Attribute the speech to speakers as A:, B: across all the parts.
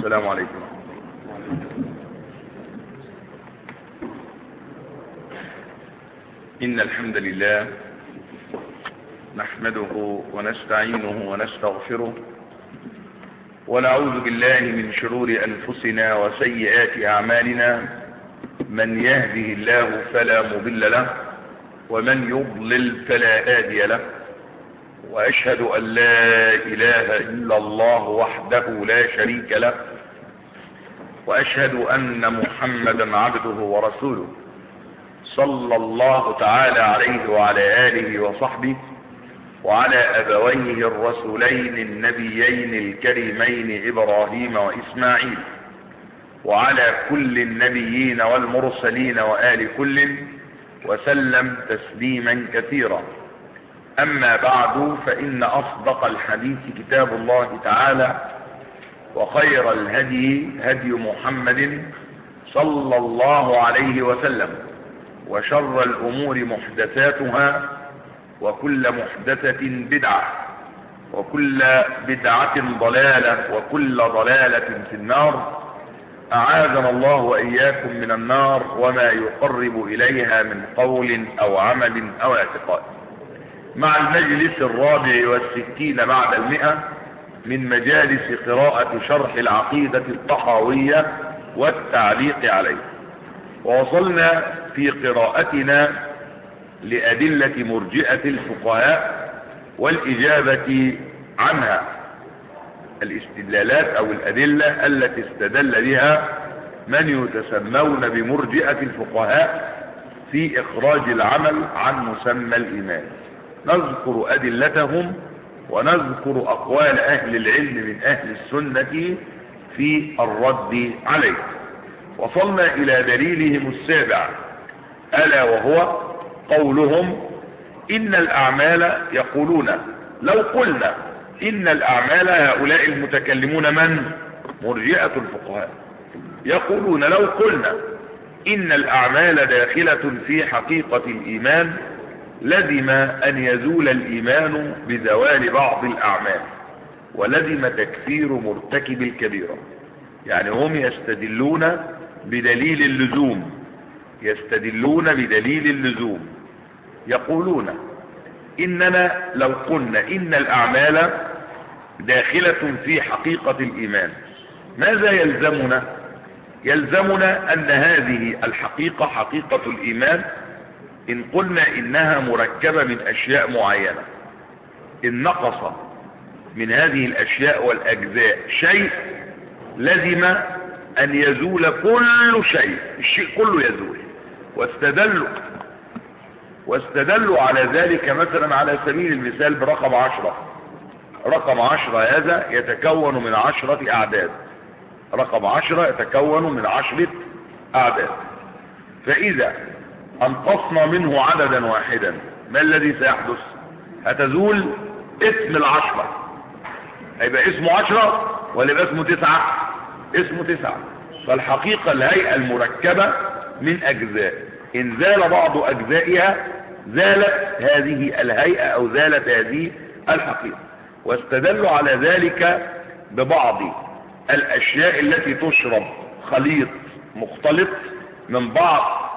A: السلام عليكم إن الحمد لله نحمده ونستعينه ونستغفره ونعوذ بالله من شرور أنفسنا وسيئات أعمالنا من يهده الله فلا مضل له ومن يضلل فلا هادي له وأشهد أن لا إله إلا الله وحده لا شريك له وأشهد أن محمدا عبده ورسوله صلى الله تعالى عليه وعلى آله وصحبه وعلى أبويه الرسولين النبيين الكريمين إبراهيم وإسماعيل وعلى كل النبيين والمرسلين وآل كل وسلم تسليما كثيرا أما بعد فإن أصدق الحديث كتاب الله تعالى وخير الهدي هدي محمد صلى الله عليه وسلم وشر الأمور محدثاتها وكل محدثة بدعة وكل بدعة ضلالة وكل ضلالة في النار أعاذنا الله وإياكم من النار وما يقرب إليها من قول أو عمل أو اعتقاد مع المجلس الرابع والستين بعد المئة من مجالس قراءة شرح العقيدة الطحاوية والتعليق عليه ووصلنا في قراءتنا لأدلة مرجئة الفقهاء والإجابة عنها الاستدلالات أو الأدلة التي استدل بها من يتسمون بمرجئة الفقهاء في إخراج العمل عن مسمى الإيمان نذكر أدلتهم ونذكر أقوال أهل العلم من أهل السنة في الرد عليه وصلنا إلى دليلهم السابع ألا وهو قولهم إن الأعمال يقولون لو قلنا إن الأعمال هؤلاء المتكلمون من مرجئة الفقهاء يقولون لو قلنا إن الأعمال داخلة في حقيقة الإيمان لزم أن يزول الإيمان بزوال بعض الأعمال ولزم تكفير مرتكب الكبيرة يعني هم يستدلون بدليل اللزوم يستدلون بدليل اللزوم يقولون إننا لو قلنا إن الأعمال داخلة في حقيقة الإيمان ماذا يلزمنا يلزمنا أن هذه الحقيقة حقيقة الإيمان إن قلنا إنها مركبة من أشياء معينة إن نقص من هذه الأشياء والأجزاء شيء لزم أن يزول كل شيء الشيء كله يزول واستدلوا واستدلوا على ذلك مثلا على سبيل المثال برقم عشرة رقم عشرة هذا يتكون من عشرة أعداد رقم عشرة يتكون من عشرة أعداد فإذا أنقصنا منه عددا واحدا ما الذي سيحدث هتزول اسم العشرة هيبقى اسمه عشرة ولا يبقى اسمه تسعة اسمه تسعة فالحقيقة الهيئة المركبة من أجزاء إن زال بعض أجزائها زالت هذه الهيئة أو زالت هذه الحقيقة واستدلوا على ذلك ببعض الأشياء التي تشرب خليط مختلط من بعض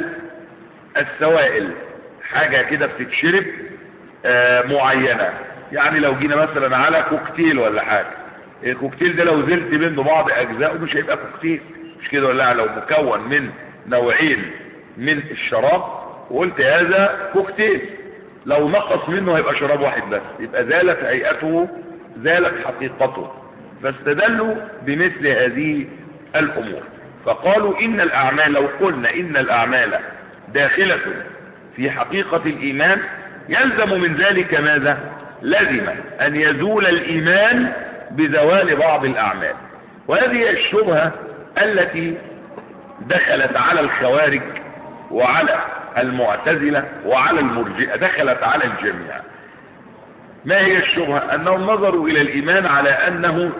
A: السوائل حاجة كده بتتشرب آه معينة يعني لو جينا مثلا على كوكتيل ولا حاجة الكوكتيل ده لو زلت منه بعض أجزائه مش هيبقى كوكتيل مش كده ولا لو مكون من نوعين من الشراب وقلت هذا كوكتيل لو نقص منه هيبقى شراب واحد بس يبقى زالت هيئته زالت حقيقته فاستدلوا بمثل هذه الامور فقالوا ان الاعمال لو قلنا ان الاعمال داخلة في حقيقة الايمان يلزم من ذلك ماذا لزم ان يزول الايمان بزوال بعض الاعمال وهذه الشبهة التي دخلت على الخوارج وعلى المعتزلة وعلى المرجئة دخلت على الجميع ما هي الشبهة انهم نظروا الى الايمان على انه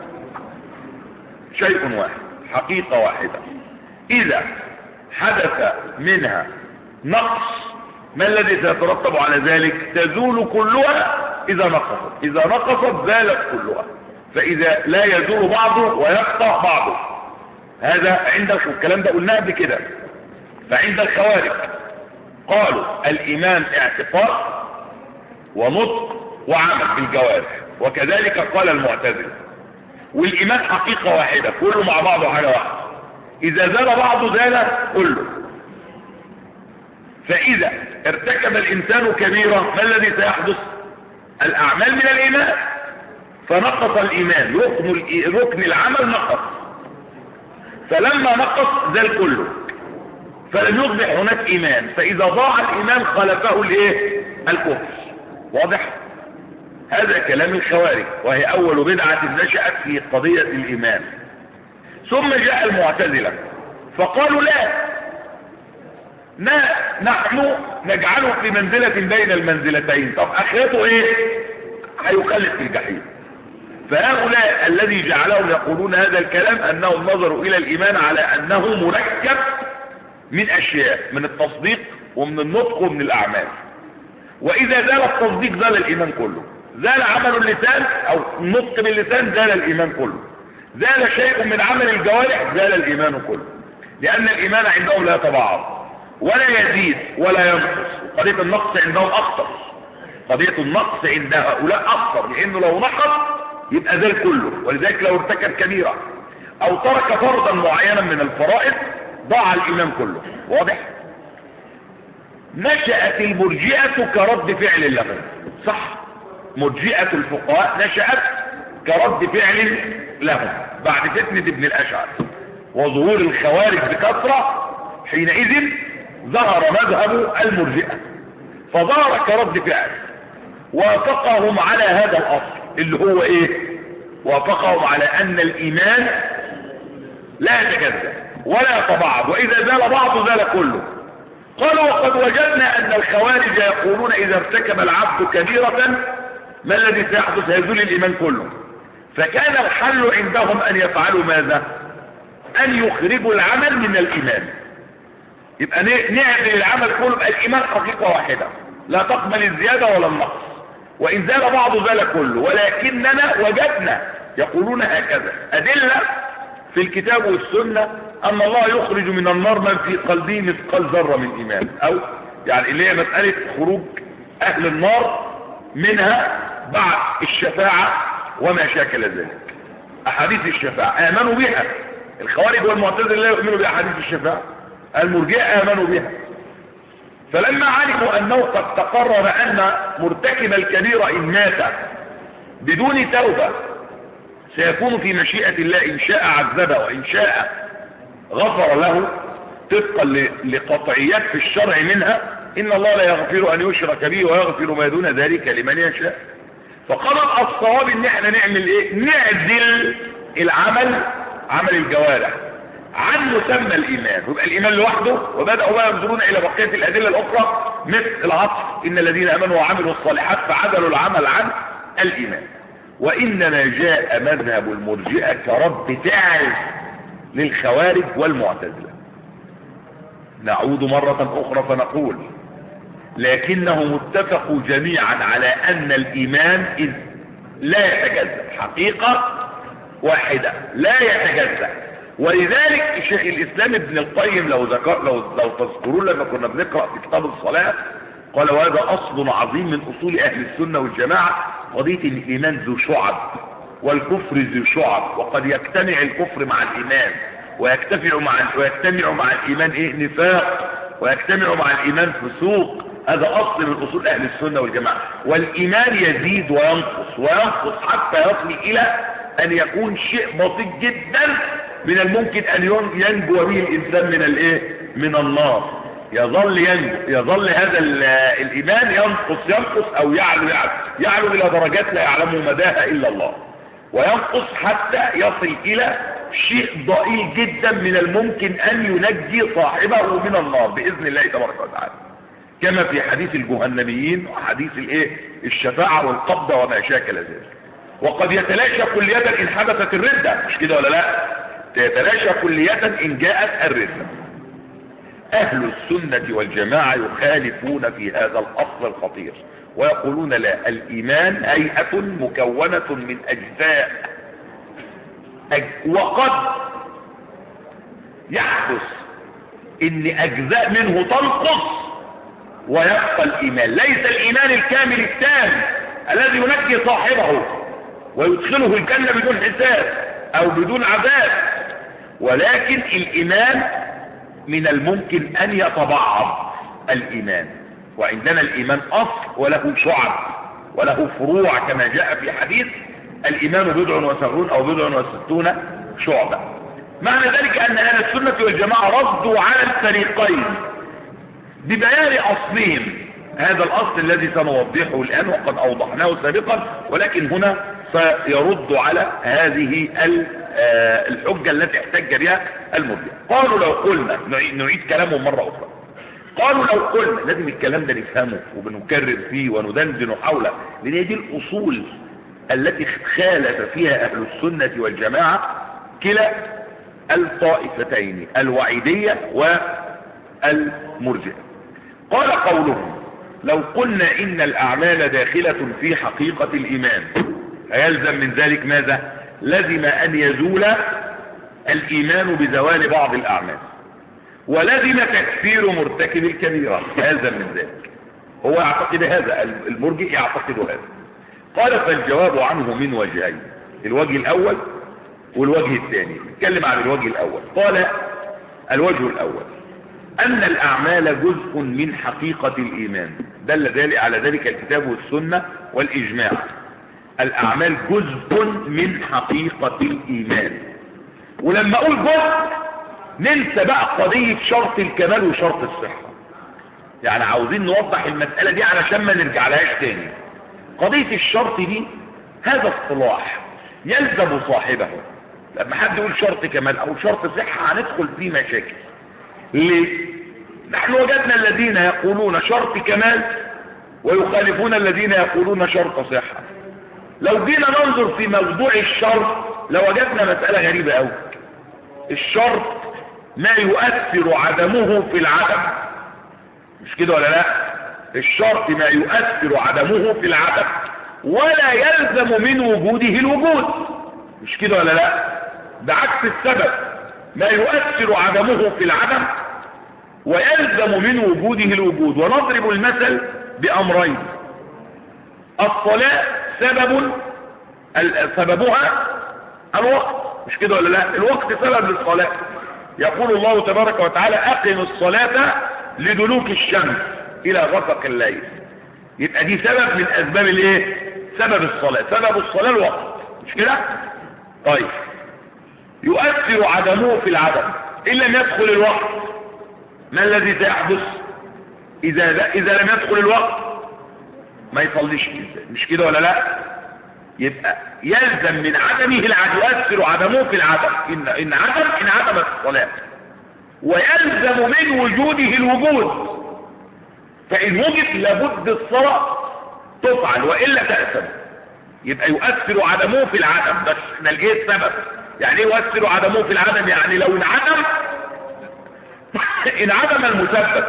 A: شيء واحد حقيقة واحدة اذا حدث منها نقص ما الذي سيترتب على ذلك تزول كلها اذا نقصت اذا نقصت زالت كلها فإذا لا يزول بعضه ويقطع بعضه هذا عند الكلام ده قلناه قبل كده فعند الخوارج قالوا الإيمان اعتقاد ونطق وعمل بالجوارح وكذلك قال المعتزله والإيمان حقيقة واحدة كله مع بعضه حاجة واحدة إذا زال بعضه زال كله فإذا ارتكب الإنسان كبيرة ما الذي سيحدث الأعمال من الإيمان فنقص الإيمان ركن, ركن العمل نقص فلما نقص زال كله فلم يصبح هناك إيمان فإذا ضاع الإيمان خلفه الإيه الكفر واضح هذا كلام الخوارج وهي أول بدعة نشأت في قضية الإيمان ثم جاء المعتزلة فقالوا لا نحن نجعله في منزلة بين المنزلتين طب اخرته ايه هيخلد في الجحيم فهؤلاء الذي جعلهم يقولون هذا الكلام انهم نظروا الى الايمان على انه مركب من اشياء من التصديق ومن النطق ومن الاعمال واذا زال التصديق زال الايمان كله زال عمل اللسان او النطق باللسان زال الايمان كله زال شيء من عمل الجوارح زال الايمان كله لان الايمان عندهم لا يتبعض ولا يزيد ولا ينقص قضية النقص عندهم اخطر قضية النقص عند هؤلاء اخطر لانه لو نقص يبقى زال كله ولذلك لو ارتكب كبيرة او ترك فرضا معينا من الفرائض ضاع الايمان كله واضح نشأت المرجئة كرد فعل لهم صح مرجئة الفقهاء نشأت كرد فعل لهم بعد فتنة ابن الأشعر وظهور الخوارج بكثرة حينئذ ظهر مذهب المرجئة فظهر كرد فعل وافقهم على هذا الأصل اللي هو ايه وافقهم على ان الايمان لا يتجزأ ولا يتبعض واذا زال بعض زال كله قالوا وقد وجدنا ان الخوارج يقولون اذا ارتكب العبد كبيرة ما الذي سيحدث هيزول الايمان كله فكان الحل عندهم ان يفعلوا ماذا ان يخرجوا العمل من الايمان يبقى نعمل العمل كله يبقى الايمان حقيقة واحدة لا تقبل الزيادة ولا النقص وان زال بعض زال كله ولكننا وجدنا يقولون هكذا ادلة في الكتاب والسنة ان الله يخرج من النار من في قلبه مثقال ذرة من ايمان او يعني اللي هي مسألة خروج اهل النار منها بعد الشفاعة وما شاكل ذلك احاديث الشفاعة امنوا بها الخوارج والمعتزله لا يؤمنوا باحاديث الشفاعة المرجئه امنوا بها فلما علموا انه قد تقرر ان مرتكب الكبيرة ان مات بدون توبة سيكون في مشيئة الله ان شاء عذبه وان شاء غفر له طبقا لقطعيات في الشرع منها ان الله لا يغفر ان يشرك به ويغفر ما دون ذلك لمن يشاء فقرر الصواب ان احنا نعمل ايه نعزل العمل عمل الجوارح عن مسمى الايمان يبقى الايمان لوحده وبداوا بقى ينظرون الى بقيه الادله الاخرى مثل العطف ان الذين امنوا وعملوا الصالحات فعدلوا العمل عن الايمان وانما جاء مذهب المرجئه كرد فعل للخوارج والمعتزله نعود مره اخرى فنقول لكنهم اتفقوا جميعا على ان الايمان إذ لا يتجزا حقيقه واحده لا يتجزا ولذلك شيخ الاسلام ابن القيم لو ذكر لو لو تذكرون لما كنا بنقرا في كتاب الصلاه قال وهذا اصل عظيم من اصول اهل السنه والجماعه قضيه ان الايمان ذو شعب والكفر ذو شعب وقد يجتمع الكفر مع الايمان ويجتمع مع ويجتمع مع الايمان ايه نفاق ويجتمع مع الايمان فسوق هذا اصل من اصول اهل السنه والجماعه والايمان يزيد وينقص وينقص حتى يصل الى ان يكون شيء بسيط جدا من الممكن ان ينجو به الانسان من الايه من النار يظل ينجو يظل هذا الايمان ينقص ينقص او يعلو يعلو يعلو الى درجات لا يعلم مداها الا الله وينقص حتى يصل الى شيء ضئيل جدا من الممكن ان ينجي صاحبه من النار باذن الله تبارك وتعالى كما في حديث الجهنميين وحديث الايه الشفاعه والقبضه وما شاكل ذلك وقد يتلاشى كلية ان حدثت الردة مش كده ولا لا تتلاشى كلية ان جاءت الردة اهل السنة والجماعة يخالفون في هذا الاصل الخطير ويقولون لا الايمان هيئة مكونة من اجزاء أج- وقد يحدث ان اجزاء منه تنقص ويبقى الايمان ليس الايمان الكامل التام الذي ينجي صاحبه ويدخله الجنة بدون حساب او بدون عذاب ولكن الايمان من الممكن ان يتبعض الايمان وعندنا الايمان اصل وله شعب وله فروع كما جاء في حديث الايمان بضع وسبعون او بضع وستون شعبة معنى ذلك ان اهل السنة والجماعة ردوا على الفريقين ببيان اصلهم هذا الاصل الذي سنوضحه الان وقد اوضحناه سابقا ولكن هنا سيرد على هذه ال- آه، الحجة التي احتج بها المرجع قالوا لو قلنا نعيد, نعيد كلامهم مرة اخرى قالوا لو قلنا لازم الكلام ده نفهمه وبنكرر فيه وندندن حوله لان هي دي الاصول التي خالف فيها اهل السنة والجماعة كلا الطائفتين الوعيدية والمرجئة قال قولهم لو قلنا ان الاعمال داخلة في حقيقة الايمان فيلزم من ذلك ماذا لزم ان يزول الايمان بزوال بعض الاعمال ولزم تكفير مرتكب الكبيرة يلزم من ذلك هو يعتقد هذا المرجئ يعتقد هذا قال فالجواب عنه من وجهين الوجه الاول والوجه الثاني نتكلم عن الوجه الاول قال الوجه الاول ان الاعمال جزء من حقيقة الايمان دل ذلك على ذلك الكتاب والسنة والاجماع الاعمال جزء من حقيقة الايمان ولما اقول جزء ننسى بقى قضية شرط الكمال وشرط الصحة يعني عاوزين نوضح المسألة دي علشان ما نرجع لهاش تاني قضية الشرط دي هذا اصطلاح يلزم صاحبه لما حد يقول شرط كمال او شرط صحة هندخل فيه مشاكل ليه نحن وجدنا الذين يقولون شرط كمال ويخالفون الذين يقولون شرط صحة لو جينا ننظر في موضوع الشرط لوجدنا مسألة غريبة قوي الشرط ما يؤثر عدمه في العدم مش كده ولا لا الشرط ما يؤثر عدمه في العدم ولا يلزم من وجوده الوجود مش كده ولا لا بعكس السبب ما يؤثر عدمه في العدم ويلزم من وجوده الوجود ونضرب المثل بأمرين الصلاة سبب ال- سببها الوقت مش كده ولا لا الوقت سبب للصلاة يقول الله تبارك وتعالى أقم الصلاة لدلوك الشمس إلى غسق الليل يبقى دي سبب من أسباب الايه سبب الصلاة سبب الصلاة الوقت مش كده طيب يؤثر عدمه في العدم إن لم يدخل الوقت ما الذي سيحدث إذا, إذا لم يدخل الوقت ما يصليش مش كده ولا لا يبقى يلزم من عدمه العدم يؤثر عدمه في العدم إن, إن عدم إن عدمت الصلاة ويلزم من وجوده الوجود فإن وجد لابد الصلاة تفعل وإلا تأثم يبقى يؤثر عدمه في العدم بس احنا لقيت السبب يعني ايه يؤثر عدمه في العدم يعني لو انعدم انعدم المسبب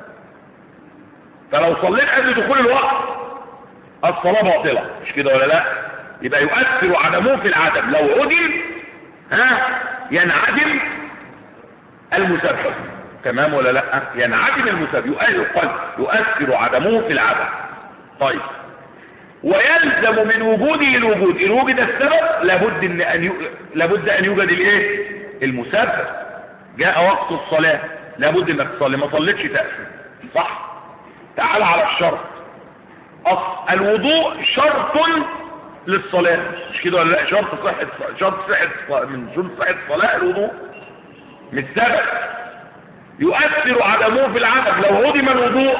A: فلو صليت قبل دخول الوقت الصلاة باطلة مش كده ولا لا يبقى يؤثر عدمه في العدم لو عدم ها ينعدم المسبب تمام ولا لا ينعدم المسبب يؤثر يؤثر عدمه في العدم طيب ويلزم من وجوده الوجود ان وجد السبب لابد ان ان ي... لابد ان يوجد الايه المسبب جاء وقت الصلاه لابد انك تصلي ما صليتش تاثم صح تعال على الشرط أصل الوضوء شرط للصلاه مش كده ولا لا شرط صحه شرط صحه من شروط صحه الصلاه الوضوء مش سبب يؤثر عدمه في العدم لو عدم الوضوء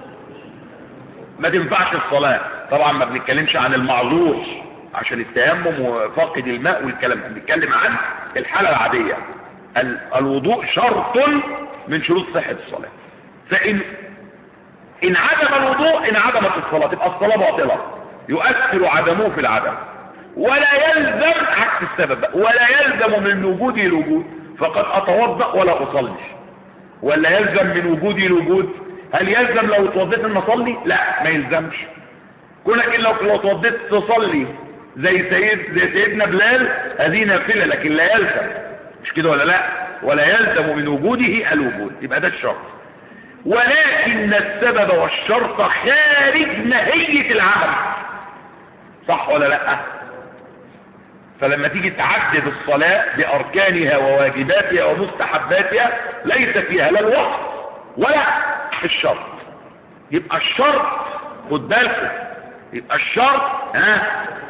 A: ما تنفعش الصلاه طبعا ما بنتكلمش عن المعذور عشان التيمم وفاقد الماء والكلام بنتكلم عن الحالة العادية ال- الوضوء شرط من شروط صحة الصلاة فإن إن عدم الوضوء إن عدمت الصلاة تبقى الصلاة باطلة يؤثر عدمه في العدم ولا يلزم عكس السبب بقى، ولا يلزم من وجوده الوجود فقد أتوضأ ولا أصلي ولا يلزم من وجوده الوجود هل يلزم لو اتوضيت ان اصلي لا ما يلزمش كونك إن لو لو اتوضيت تصلي زي سيد زي سيدنا بلال هذه نافله لكن لا يلزم مش كده ولا لا ولا يلزم من وجوده الوجود يبقى ده الشرط ولكن السبب والشرط خارج ماهيه العمل صح ولا لا فلما تيجي تعدد الصلاة بأركانها وواجباتها ومستحباتها ليس فيها لا الوقت ولا الشرط يبقى الشرط خد بالكم يبقى الشرط ها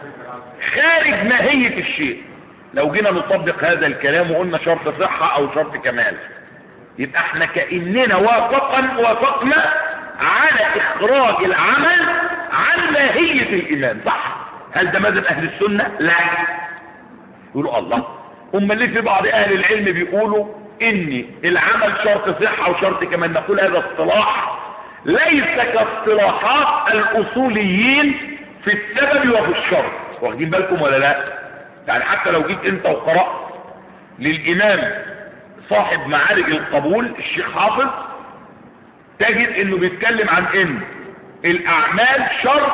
A: خارج ماهية الشيء لو جينا نطبق هذا الكلام وقلنا شرط صحة او شرط كمال يبقى احنا كأننا وافقا وافقنا على اخراج العمل عن ماهية الايمان صح هل ده مذهب اهل السنة لا يقولوا الله هم اللي في بعض اهل العلم بيقولوا ان العمل شرط صحة وشرط كمان نقول هذا اصطلاح ليس كاصطلاحات الاصوليين في السبب وفي الشرط واخدين بالكم ولا لا يعني حتى لو جيت انت وقرأت للامام صاحب معارج القبول الشيخ حافظ تجد انه بيتكلم عن ان الاعمال شرط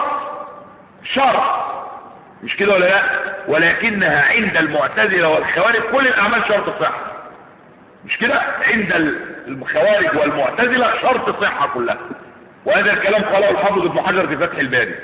A: شرط مش كده ولا لا ولكنها عند المعتزله والخوارج كل الاعمال شرط صحه مش كده عند الخوارج والمعتزله شرط صحه كلها وهذا الكلام قاله الحافظ ابن حجر في فتح الباري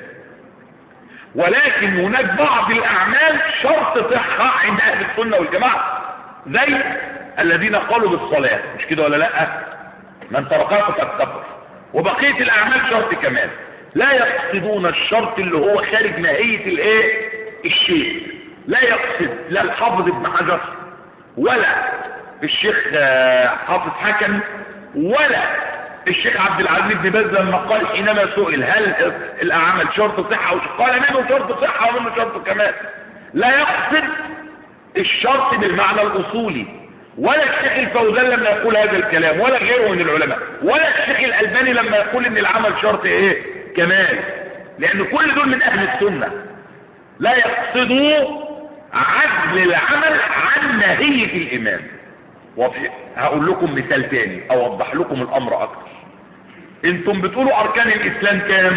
A: ولكن هناك بعض الاعمال شرط صحه عند اهل السنه والجماعه زي الذين قالوا بالصلاه مش كده ولا لا من تركها فقد كفر وبقيه الاعمال شرط كمال لا يقصدون الشرط اللي هو خارج ماهيه الايه الشيء لا يقصد لا الحافظ ابن حجر ولا الشيخ حافظ حكم ولا الشيخ عبد العزيز بن باز لما قال حينما سئل هل الاعمال شرط صحه وش قال منه شرط صحه ومنه شرط كمال لا يقصد الشرط بالمعنى الاصولي ولا الشيخ الفوزان لما يقول هذا الكلام ولا غيره من العلماء ولا الشيخ الالباني لما يقول ان العمل شرط ايه كمال لان كل دول من اهل السنه لا يقصدوا عدل العمل عن ماهيه الايمان هقول لكم مثال تاني اوضح لكم الامر اكتر انتم بتقولوا اركان الاسلام كام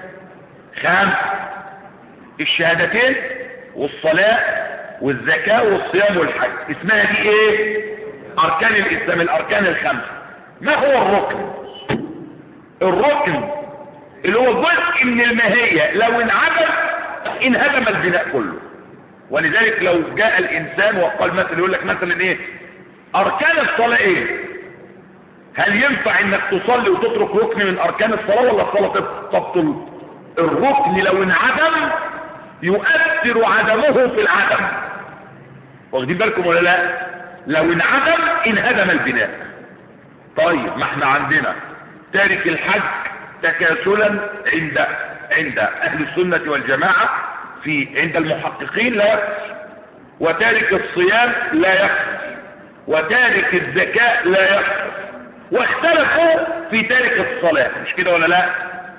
A: خمس الشهادتين والصلاة والزكاة والصيام والحج اسمها دي ايه اركان الاسلام الاركان الخمسة ما هو الركن الركن اللي هو جزء من الماهية لو انعدم انهدم البناء كله ولذلك لو جاء الانسان وقال مثلا يقول لك مثلا ايه اركان الصلاة ايه هل ينفع انك تصلي وتترك ركن من اركان الصلاة ولا الصلاة تبطل الركن لو انعدم يؤثر عدمه في العدم واخدين بالكم ولا لا لو انعدم انهدم البناء طيب ما احنا عندنا تارك الحج تكاسلا عند عند اهل السنة والجماعة في عند المحققين لا يكفي وتارك الصيام لا يكفي وتارك الزكاة لا يكفي واختلفوا في تارك الصلاة مش كده ولا لا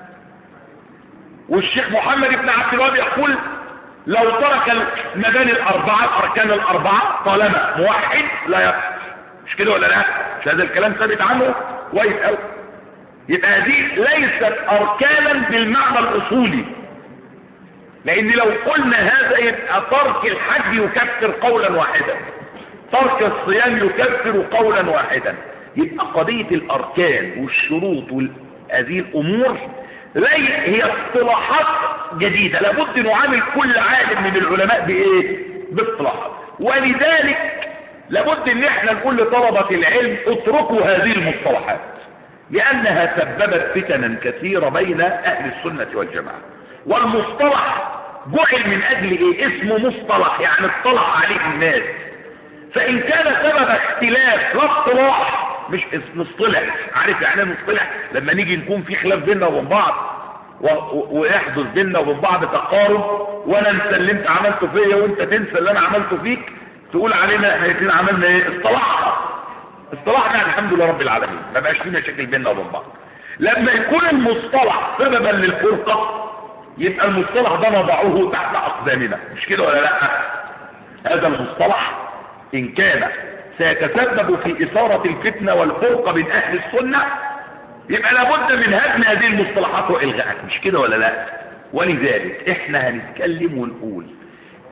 A: والشيخ محمد بن عبد الوهاب يقول لو ترك المباني الأربعة الأركان الأربعة طالما موحد لا يكفي مش كده ولا لا مش هذا الكلام ثابت عنه كويس قوي يبقى دي ليست أركانا بالمعنى الأصولي لأن لو قلنا هذا يبقى ترك الحج يكفر قولا واحدا ترك الصيام يكفر قولا واحدا يبقى قضية الأركان والشروط وهذه الأمور لي هي اصطلاحات جديدة لابد نعامل كل عالم من العلماء بإيه؟ باصطلاحات ولذلك لابد ان احنا نقول لطلبة العلم اتركوا هذه المصطلحات لأنها سببت فتنا كثيرة بين أهل السنة والجماعة والمصطلح جعل من أجل إيه؟ اسمه مصطلح يعني اطلع عليه الناس فإن كان سبب اختلاف لا اصطلاح مش مصطلح عارف يعني ايه مصطلح لما نيجي نكون في خلاف بيننا وبين بعض ويحدث بيننا وبين بعض تقارب وانا انسى اللي انت عملته فيا وانت تنسى اللي انا عملته فيك تقول علينا احنا الاثنين عملنا ايه اصطلحنا اصطلحنا الحمد لله رب العالمين ما بقاش في مشاكل بيننا وبين بعض لما يكون المصطلح سببا للفرقه يبقى المصطلح ده نضعه تحت اقدامنا مش كده ولا لا هذا المصطلح ان كان سيتسبب في إثارة الفتنة والفرقة بين أهل السنة يبقى لابد من هدم هذه المصطلحات وإلغائها مش كده ولا لا ولذلك احنا هنتكلم ونقول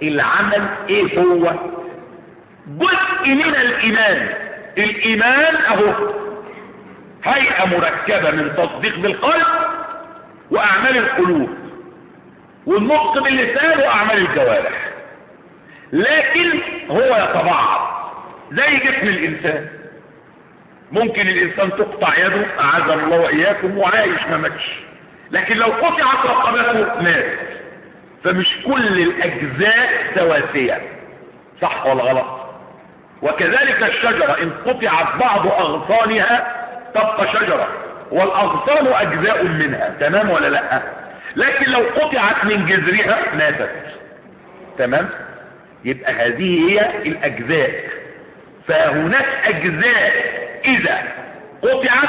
A: العمل ايه هو جزء من الايمان الايمان اهو هيئة مركبة من تصديق بالقلب واعمال القلوب والنطق باللسان واعمال الجوارح لكن هو يتبعض زي جسم الانسان ممكن الانسان تقطع يده اعاذنا الله واياكم وعايش ما ماتش لكن لو قطعت رقبته مات فمش كل الاجزاء سواسية صح ولا غلط وكذلك الشجرة ان قطعت بعض اغصانها تبقى شجرة والاغصان اجزاء منها تمام ولا لا لكن لو قطعت من جذرها ماتت تمام يبقى هذه هي الاجزاء فهناك اجزاء اذا قطعت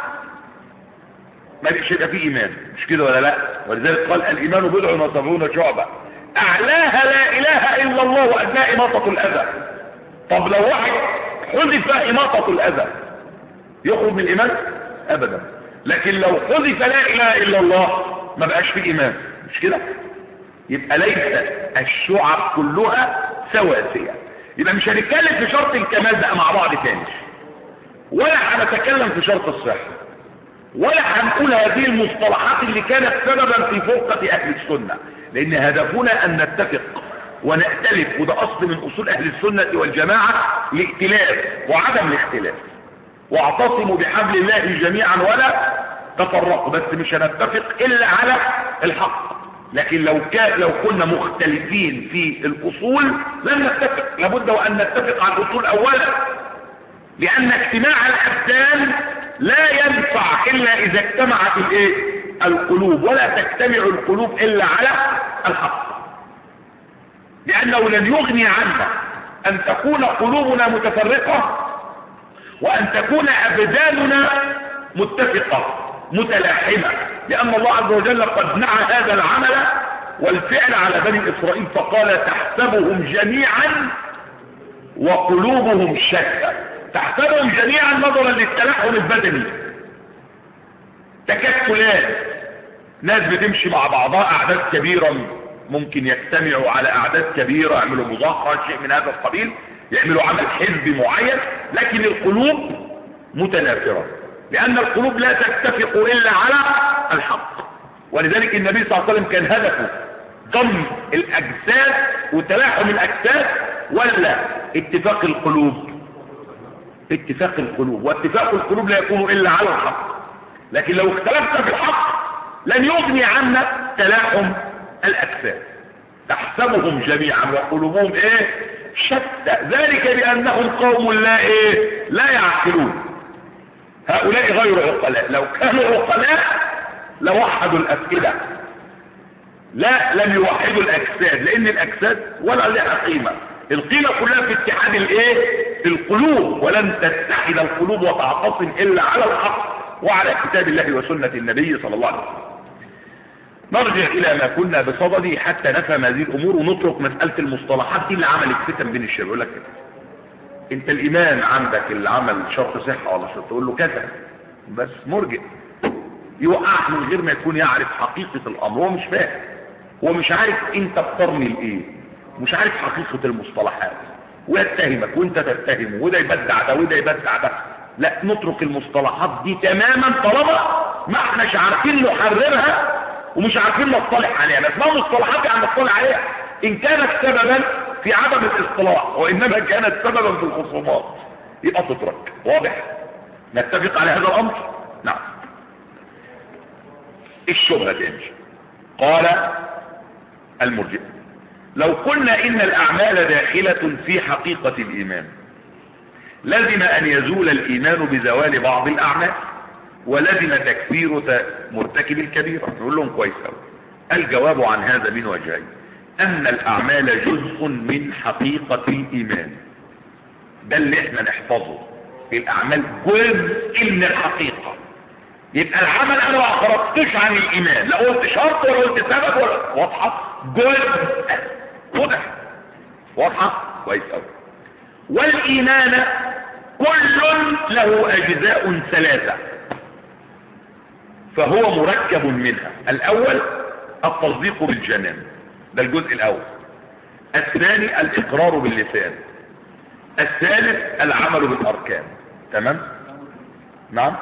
A: ما بيش يبقى فيه ايمان مش كده ولا لا ولذلك قال الايمان بضع وسبعون شعبة اعلاها لا اله الا الله وادناها اماطة الاذى طب لو واحد حذف اماطة الاذى يخرج من الايمان ابدا لكن لو حذف لا اله الا الله ما بقاش فيه ايمان مش كده يبقى ليس الشعب كلها سواسية يبقى مش هنتكلم في شرط الكمال بقى مع بعض تاني ولا هنتكلم في شرط الصحة ولا هنقول هذه المصطلحات اللي كانت سببا في فرقة اهل السنة لان هدفنا ان نتفق ونأتلف وده اصل من اصول اهل السنة والجماعة الائتلاف وعدم الاختلاف واعتصموا بحبل الله جميعا ولا تفرقوا بس مش هنتفق الا على الحق لكن لو كان لو كنا مختلفين في الاصول لن نتفق لابد وان نتفق على الاصول اولا لان اجتماع الابدان لا ينفع الا اذا اجتمعت الايه القلوب ولا تجتمع القلوب الا على الحق لانه لن يغني عنا ان تكون قلوبنا متفرقة وان تكون ابداننا متفقة متلاحمة لان الله عز وجل قد نعى هذا العمل والفعل على بني اسرائيل فقال تحسبهم جميعا وقلوبهم شتى تحسبهم جميعا نظرا للتلاحم البدني تكتلات ناس بتمشي مع بعضها اعداد كبيرة ممكن يجتمعوا على اعداد كبيرة يعملوا مظاهرة شيء من هذا القبيل يعملوا عمل حزبي معين لكن القلوب متنافرة لان القلوب لا تتفق الا على الحق ولذلك النبي صلى الله عليه وسلم كان هدفه ضم الاجساد وتلاحم الاجساد ولا اتفاق القلوب اتفاق القلوب واتفاق القلوب لا يكون الا على الحق لكن لو اختلفنا في الحق لن يغني عنا تلاحم الاجساد تحسبهم جميعا وقلوبهم ايه شتى ذلك بانهم قوم لا ايه لا يعقلون هؤلاء غير عقلاء لو كانوا عقلاء لوحدوا الافئده لا لم يوحدوا الاجساد لان الاجساد ولا لها قيمه القيمه كلها في اتحاد الايه القلوب ولن تتحد القلوب وتعتصم الا على الحق وعلى كتاب الله وسنه النبي صلى الله عليه وسلم نرجع الى ما كنا بصدده حتى نفهم هذه الامور ونترك مساله المصطلحات دي اللي عملت فتن بين الشباب يقول لك كده انت الايمان عندك اللي عمل شرط صحه ولا شرط تقول له كذا بس مرجع يوقعك من غير ما يكون يعرف حقيقه الامر هو مش فاهم هو مش عارف انت بترمي لايه مش عارف حقيقه المصطلحات ويتهمك وانت تتهمه وده يبدع ده وده يبدع ده لا نترك المصطلحات دي تماما طالما ما احناش عارفين نحررها ومش عارفين نصطلح عليها بس ما مصطلحات يعني نصطلح عليها ان كانت سببا في عدم الاصطلاح وانما كانت سببا في الخصومات يبقى تترك واضح نتفق على هذا الامر نعم الشبهة تاني قال المرجئ لو قلنا ان الاعمال داخلة في حقيقة الايمان لزم ان يزول الايمان بزوال بعض الاعمال ولزم تكفير مرتكب الكبيرة نقول لهم كويس قوي الجواب عن هذا من وجهين ان الاعمال جزء من حقيقة الايمان ده اللي احنا نحفظه الاعمال جزء من الحقيقة يبقى العمل انا ما خرجتش عن الايمان لا قلت شرط ولا قلت سبب ولا واضحة جزء واضح واضحة كويس قوي والايمان كل له اجزاء ثلاثة فهو مركب منها الاول التصديق بالجنان ده الجزء الاول الثاني الإقرار باللسان الثالث العمل بالأركان تمام نعم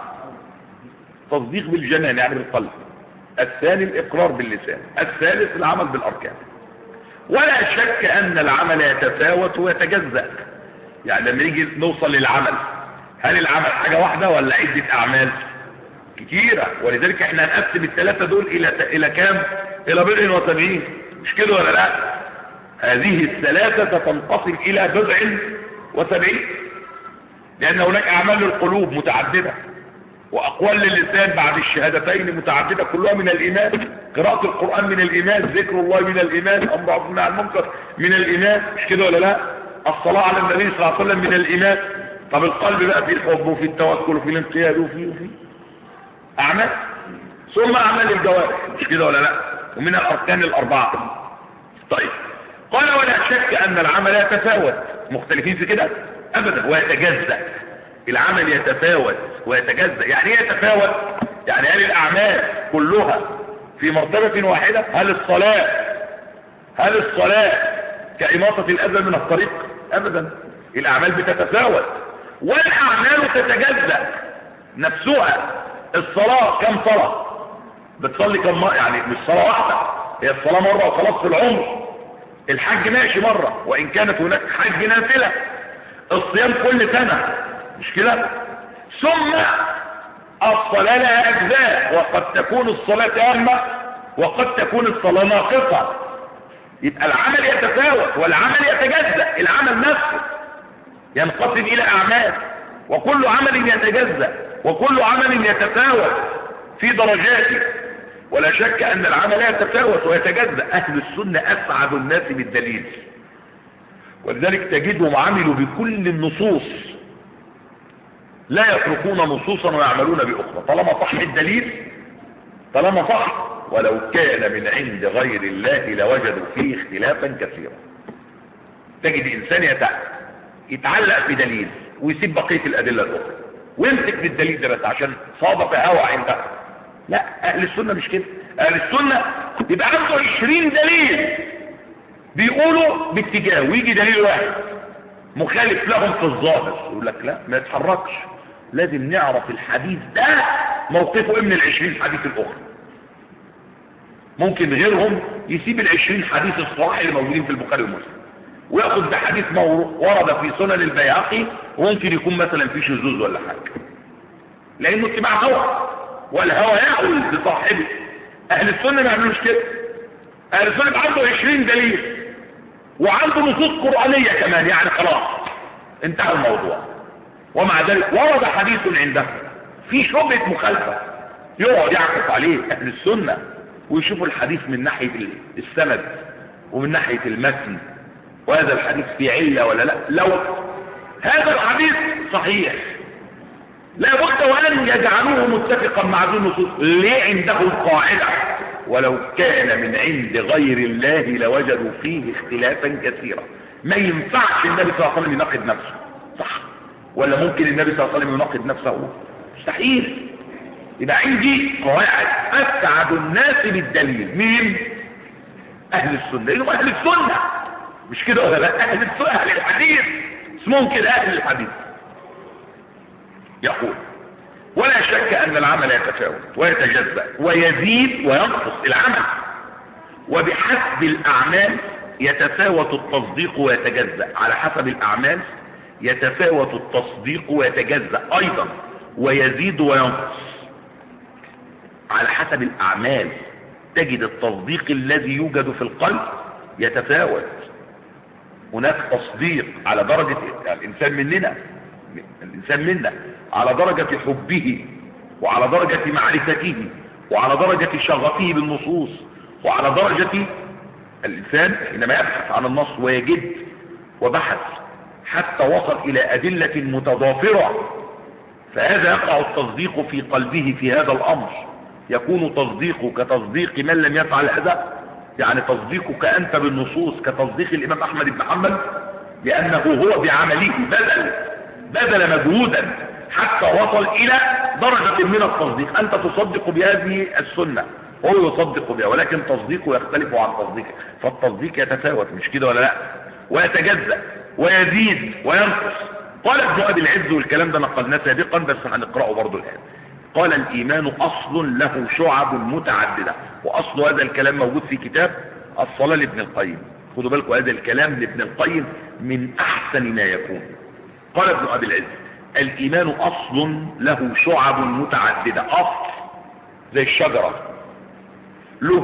A: تصديق بالجنان يعني بالقلب الثاني الإقرار باللسان الثالث العمل بالأركان ولا شك أن العمل يتفاوت ويتجزأ يعني لما نيجي نوصل للعمل هل العمل حاجة واحدة ولا عدة أعمال كتيرة ولذلك احنا هنقسم الثلاثة دول إلى إلى كام إلى بضع وسبعين مش كده ولا لا هذه الثلاثة تنقسم إلى بضع وسبعين لأن هناك أعمال للقلوب متعددة وأقوال للسان بعد الشهادتين متعددة كلها من الإيمان قراءة القرآن من الإيمان ذكر الله من الإيمان أمر عبد عن المنكر من الإيمان مش كده ولا لا الصلاة على النبي صلى الله عليه وسلم من الإيمان طب القلب بقى في الحب وفي التوكل وفي الانقياد وفي وفي أعمال ثم أعمال الجوارح مش كده ولا لا ومن الأركان الأربعة طيب قال ولا شك أن العمل يتفاوت مختلفين في كده أبدا ويتجزأ العمل يتفاوت ويتجزأ يعني ايه يتفاوت يعني هل الأعمال كلها في مرتبة واحدة هل الصلاة هل الصلاة كإماطة الأذى من الطريق أبدا الأعمال بتتفاوت والأعمال تتجزأ نفسها الصلاة كم صلاة بتصلي كم مرة يعني مش صلاة واحدة هي الصلاة مرة وخلاص في العمر الحج ماشي مرة وإن كانت هناك حج نافلة الصيام كل سنة مش كده ثم الصلاة لها أجزاء وقد تكون الصلاة تامة وقد تكون الصلاة ناقصة يبقى العمل يتفاوت والعمل يتجزأ العمل نفسه ينقسم إلى أعمال وكل عمل يتجزأ وكل عمل يتفاوت في درجاته ولا شك أن العمل يتفاوت ويتجزأ أهل السنة أسعد الناس بالدليل ولذلك تجدهم عملوا بكل النصوص لا يتركون نصوصا ويعملون بأخرى طالما صح الدليل طالما صح ولو كان من عند غير الله لوجدوا فيه اختلافا كثيرا تجد إنسان يتعلق في دليل ويسيب بقية الأدلة الأخرى ويمسك بالدليل ده بس عشان صادف هوى عنده لا أهل السنة مش كده أهل السنة يبقى عنده 20 دليل بيقولوا باتجاه ويجي دليل واحد مخالف لهم في الظاهر يقول لك لا ما يتحركش لازم نعرف الحديث ده موقفه ايه من العشرين حديث الاخرى ممكن غيرهم يسيب العشرين حديث الصحيح اللي موجودين في البخاري ومسلم وياخذ بحديث ورد في سنن البيهقي وممكن يكون مثلا في شذوذ ولا حاجه لانه اتباع هوى والهوى يأول لصاحبه اهل السنه ما يعملوش كده اهل السنه عنده 20 دليل وعنده نصوص قرانيه كمان يعني خلاص انتهى الموضوع ومع ذلك ورد حديث عنده في شبهه مخالفه يقعد يعكف عليه اهل السنه ويشوفوا الحديث من ناحيه السند ومن ناحيه المتن وهذا الحديث في علة ولا لا لو هذا الحديث صحيح لا بد وأن يجعلوه متفقا مع ذي النصوص ليه عندهم قاعدة ولو كان من عند غير الله لوجدوا فيه اختلافا كثيرا ما ينفعش النبي صلى الله عليه وسلم يناقض نفسه صح ولا ممكن النبي صلى الله عليه وسلم يناقض نفسه مستحيل يبقى عندي قواعد أسعد الناس بالدليل مين أهل السنة إنهم أهل السنة مش كده ولا لا اهل اهل الحديث اسمهم كده اهل الحديث يقول ولا شك ان العمل يتفاوت ويتجزأ ويزيد وينقص العمل وبحسب الاعمال يتفاوت التصديق ويتجزأ على حسب الاعمال يتفاوت التصديق ويتجزأ ايضا ويزيد وينقص على حسب الاعمال تجد التصديق الذي يوجد في القلب يتفاوت هناك تصديق على درجة الإنسان مننا الإنسان منا على درجة حبه وعلى درجة معرفته وعلى درجة شغفه بالنصوص وعلى درجة الإنسان حينما يبحث عن النص ويجد وبحث حتى وصل إلى أدلة متضافرة فهذا يقع التصديق في قلبه في هذا الأمر يكون تصديقه كتصديق من لم يفعل هذا يعني تصديقك أنت بالنصوص كتصديق الإمام أحمد بن حنبل لأنه هو بعمله بذل بذل مجهودا حتى وصل إلى درجة من التصديق أنت تصدق بهذه السنة هو يصدق بها ولكن تصديقه يختلف عن تصديقه فالتصديق يتفاوت مش كده ولا لا ويتجزأ ويزيد وينقص قال ابن ابي العز والكلام ده نقلناه سابقا بس هنقراه برضه الان قال الايمان اصل له شعب متعدده واصل هذا الكلام موجود في كتاب الصلاه لابن القيم خدوا بالكم هذا الكلام لابن القيم من احسن ما يكون قال ابن ابي العز الايمان اصل له شعب متعدده اصل زي الشجره له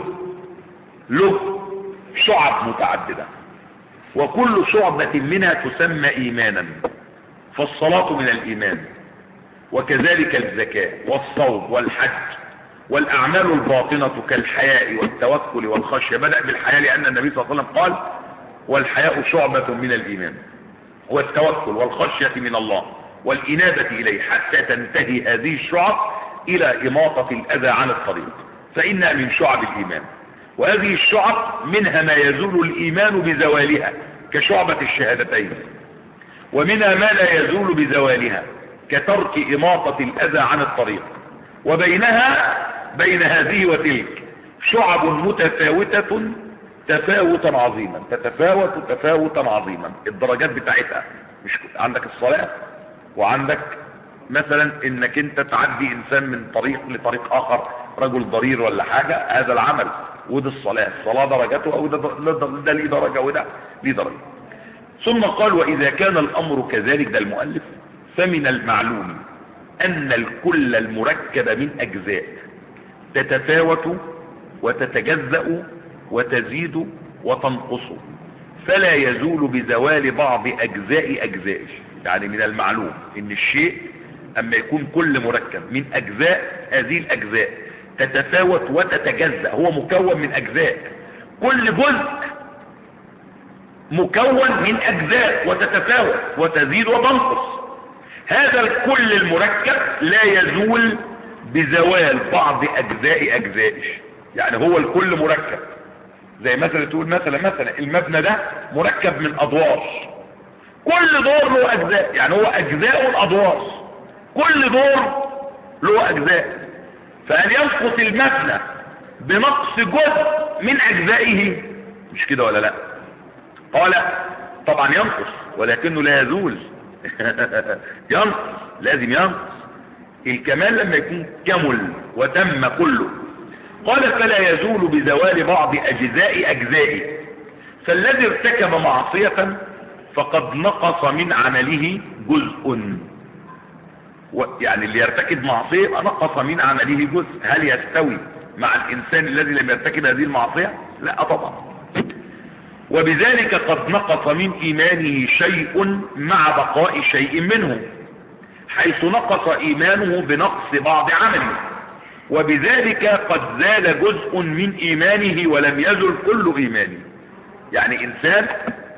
A: له شعب متعدده وكل شعبة منها تسمى ايمانا فالصلاة من الايمان وكذلك الزكاة والصوم والحج والاعمال الباطنة كالحياء والتوكل والخشية بدأ بالحياء لان النبي صلى الله عليه وسلم قال والحياء شعبة من الايمان والتوكل والخشية من الله والانابة اليه حتى تنتهي هذه الشعب الى اماطة الاذى عن الطريق فانها من شعب الايمان وهذه الشعب منها ما يزول الايمان بزوالها كشعبة الشهادتين ومنها ما لا يزول بزوالها كترك اماطة الاذى عن الطريق وبينها بين هذه وتلك شعب متفاوتة تفاوتا عظيما تتفاوت تفاوتا عظيما الدرجات بتاعتها مش عندك الصلاة وعندك مثلا انك انت تعدي انسان من طريق لطريق اخر رجل ضرير ولا حاجة هذا العمل وده الصلاة الصلاة درجته او ده, ده, ده ليه درجة وده ليه درجة ثم قال واذا كان الامر كذلك ده المؤلف فمن المعلوم ان الكل المركب من اجزاء تتفاوت وتتجزأ وتزيد وتنقص فلا يزول بزوال بعض اجزاء اجزائه يعني من المعلوم ان الشيء اما يكون كل مركب من اجزاء هذه الاجزاء تتفاوت وتتجزأ هو مكون من اجزاء كل جزء مكون من اجزاء وتتفاوت وتزيد وتنقص هذا الكل المركب لا يزول بزوال بعض اجزاء اجزائه يعني هو الكل مركب زي مثلا تقول مثلا مثلا المبنى ده مركب من ادوار كل دور له اجزاء يعني هو اجزاء الادوار كل دور له اجزاء فهل ينقص المبنى بنقص جزء من اجزائه مش كده ولا لا قال طبعا ينقص ولكنه لا يزول ينقص لازم ينقص الكمال لما يكون كمل وتم كله قال فلا يزول بزوال بعض اجزاء اجزائه فالذي ارتكب معصية فقد نقص من عمله جزء يعني اللي يرتكب معصية نقص من عمله جزء هل يستوي مع الانسان الذي لم يرتكب هذه المعصية لا طبعا وبذلك قد نقص من ايمانه شيء مع بقاء شيء منه حيث نقص ايمانه بنقص بعض عمله وبذلك قد زال جزء من ايمانه ولم يزل كل ايمانه يعني انسان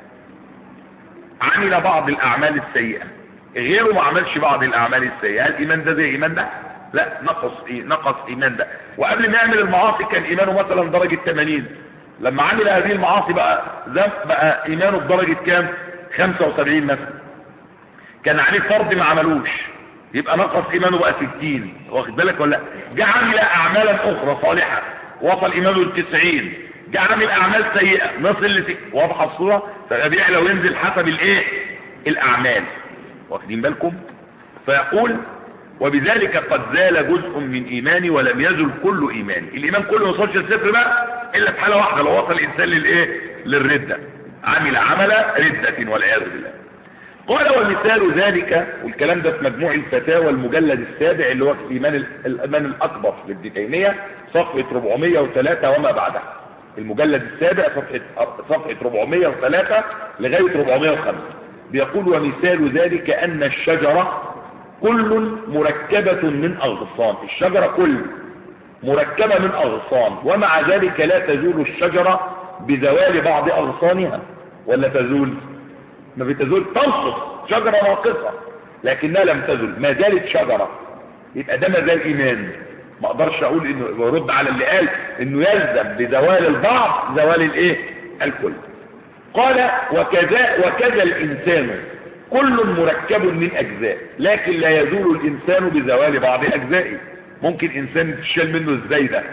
A: عمل بعض الاعمال السيئة غيره ما عملش بعض الاعمال السيئة هل الايمان ده زي ايمان ده لا نقص إيه؟ نقص ايمان ده وقبل ما يعمل المعاصي كان ايمانه مثلا درجة 80 لما عمل هذه المعاصي بقى ذنب بقى ايمانه بدرجة كام 75 مثلا كان عليه فرض ما عملوش يبقى نقص ايمانه بقى 60 واخد بالك ولا جه عمل اعمالا اخرى صالحة وصل ايمانه ل 90 جه عمل اعمال سيئة نصل ل واضحه الصورة فيبقى بيعلى وينزل حسب الايه الاعمال واخدين بالكم فيقول وبذلك قد زال جزء من ايماني ولم يزل كل ايماني الايمان كله ما وصلش للصفر بقى الا في حاله واحده لو وصل الانسان للايه للرده عمل عمل رده والعياذ بالله قال ومثال ذلك والكلام ده في مجموع الفتاوى المجلد السابع اللي هو في ايمان الايمان الاكبر للدينيه صفحه 403 وما بعدها المجلد السابع صفحه صفحه 403 لغايه 405 بيقول ومثال ذلك ان الشجره كل مركبة من أغصان الشجرة كل مركبة من أغصان ومع ذلك لا تزول الشجرة بزوال بعض أغصانها ولا تزول ما بتزول تنقص شجرة ناقصة لكنها لم تزل ما زالت شجرة يبقى ده ما زال إيمان ما اقدرش اقول انه يرد على اللي قال انه يلزم بزوال البعض زوال الايه الكل قال وكذا وكذا الانسان كل مركب من اجزاء لكن لا يزول الانسان بزوال بعض اجزائه ممكن انسان تشال منه ازاي ده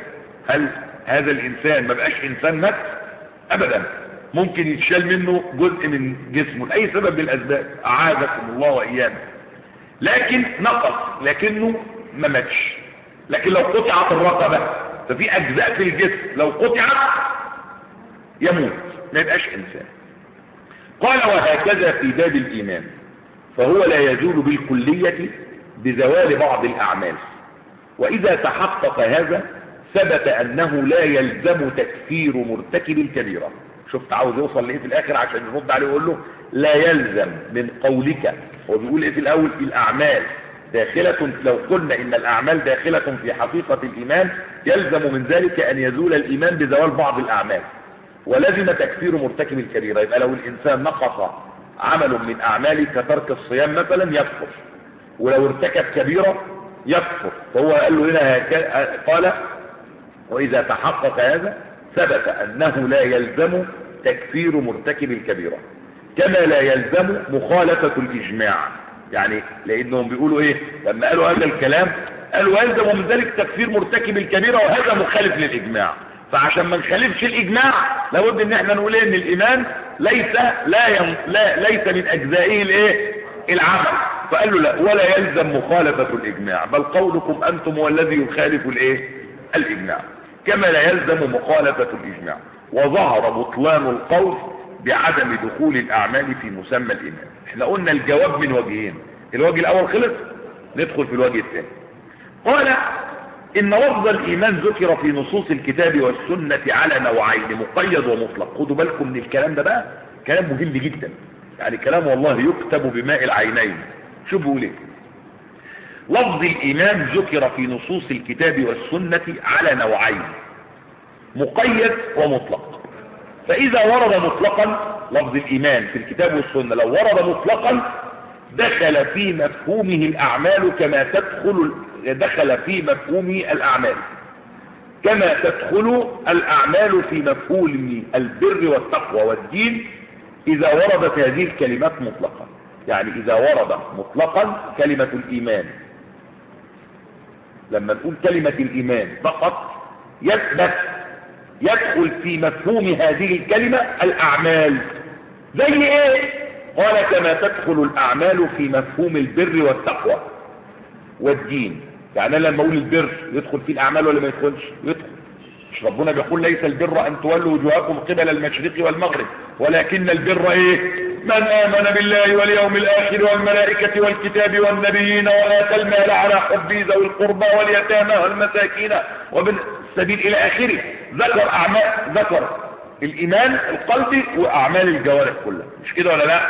A: هل هذا الانسان ما بقاش انسان نفس ابدا ممكن يتشال منه جزء من جسمه لاي سبب من الاسباب اعاذكم الله وايانا لكن نقص لكنه ما ماتش لكن لو قطعت الرقبه ففي اجزاء في الجسم لو قطعت يموت ما يبقاش انسان قال وهكذا في باب الايمان فهو لا يزول بالكليه بزوال بعض الاعمال واذا تحقق هذا ثبت انه لا يلزم تكفير مرتكب الكبيره شفت عاوز يوصل لايه في الاخر عشان يرد عليه ويقول له لا يلزم من قولك هو بيقول ايه في الاول الاعمال داخلة لو قلنا ان الاعمال داخلة في حقيقة الايمان يلزم من ذلك ان يزول الايمان بزوال بعض الاعمال ولزم تكفير مرتكب الكبيرة يبقى لو الانسان نقص عمل من اعماله كترك الصيام مثلا يكفر ولو ارتكب كبيرة يكفر فهو قال له هنا هكا- قال واذا تحقق هذا ثبت انه لا يلزم تكفير مرتكب الكبيرة كما لا يلزم مخالفة الاجماع يعني لانهم بيقولوا ايه لما قالوا هذا الكلام قالوا يلزم من ذلك تكفير مرتكب الكبيرة وهذا مخالف للاجماع فعشان ما نخالفش الاجماع لابد ان احنا نقول إيه ان الايمان ليس لا, ين... لا ليس من اجزائه الايه العمل فقال له لا ولا يلزم مخالفة الاجماع بل قولكم انتم هو الذي يخالف الايه الاجماع كما لا يلزم مخالفة الاجماع وظهر بطلان القول بعدم دخول الاعمال في مسمى الايمان احنا قلنا الجواب من وجهين الوجه الاول خلص ندخل في الوجه الثاني قال ان لفظ الايمان ذكر في نصوص الكتاب والسنة على نوعين مقيد ومطلق خدوا بالكم من الكلام ده بقى كلام مهم جدا يعني كلام والله يكتب بماء العينين شو بيقول ايه لفظ الايمان ذكر في نصوص الكتاب والسنة على نوعين مقيد ومطلق فاذا ورد مطلقا لفظ الايمان في الكتاب والسنة لو ورد مطلقا دخل في مفهومه الاعمال كما تدخل دخل في مفهومه الاعمال كما تدخل الاعمال في مفهوم البر والتقوى والدين اذا وردت هذه الكلمات مطلقا يعني اذا ورد مطلقا كلمة الايمان لما نقول كلمة الايمان فقط يثبت يدخل في مفهوم هذه الكلمة الاعمال زي ايه قال كما تدخل الاعمال في مفهوم البر والتقوى والدين يعني أنا لما اقول البر يدخل فيه الاعمال ولا ما يدخلش يدخل مش ربنا بيقول ليس البر ان تولوا وجوهكم قبل المشرق والمغرب ولكن البر ايه من امن بالله واليوم الاخر والملائكة والكتاب والنبيين واتى المال على حبه ذوي القربى واليتامى والمساكين وابن السبيل الى اخره ذكر اعمال ذكر الايمان القلبي واعمال الجوارح كلها مش كده ولا لا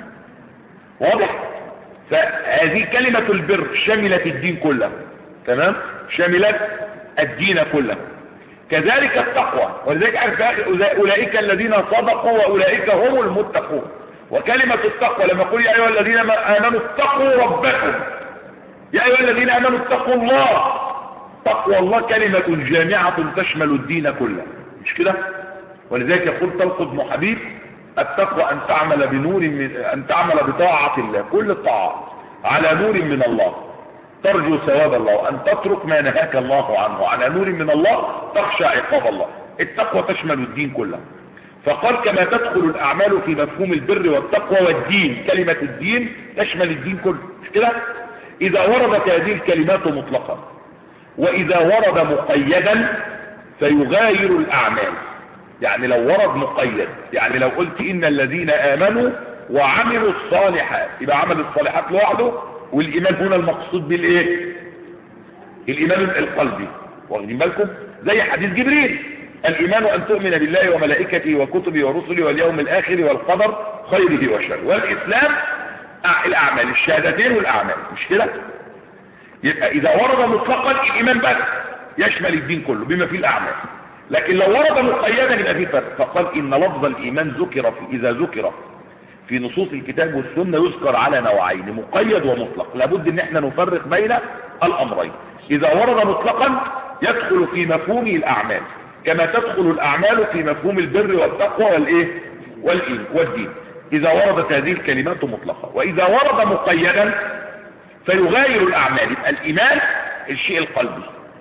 A: واضح فهذه كلمة البر شملت الدين كله تمام شملت الدين كله كذلك التقوى ولذلك عارف يا اخي اولئك الذين صدقوا واولئك هم المتقون وكلمة التقوى لما يقول يا ايها الذين امنوا اتقوا ربكم يا ايها الذين امنوا اتقوا الله تقوى الله كلمة جامعة تشمل الدين كله مش كده ولذلك يقول طلق بن حبيب التقوى ان تعمل بنور من ان تعمل بطاعة الله كل الطاعات على نور من الله ترجو ثواب الله وان تترك ما نهاك الله عنه على نور من الله تخشى عقاب الله التقوى تشمل الدين كله فقال كما تدخل الاعمال في مفهوم البر والتقوى والدين كلمة الدين تشمل الدين كله مش كده اذا وردت هذه الكلمات مطلقا واذا ورد مقيدا فيغاير الاعمال يعني لو ورد مقيد يعني لو قلت ان الذين امنوا وعملوا الصالحات يبقى عمل الصالحات لوحده والايمان هنا المقصود بالايه الايمان القلبي واخدين بالكم زي حديث جبريل الايمان ان تؤمن بالله وملائكته وكتبه ورسله واليوم الاخر والقدر خيره وشره والاسلام الاعمال الشهادتين والاعمال مش كده يبقى اذا ورد مطلقا الايمان بس يشمل الدين كله بما فيه الاعمال لكن لو ورد مقيدا يبقى فيه فرق فقال ان لفظ الايمان ذكر في اذا ذكر في نصوص الكتاب والسنه يذكر على نوعين مقيد ومطلق لابد ان احنا نفرق بين الامرين اذا ورد مطلقا يدخل في مفهوم الاعمال كما تدخل الاعمال في مفهوم البر والتقوى والايه والايه والدين اذا وردت هذه الكلمات مطلقه واذا ورد مقيدا فيغاير الاعمال يبقى الايمان الشيء القلبي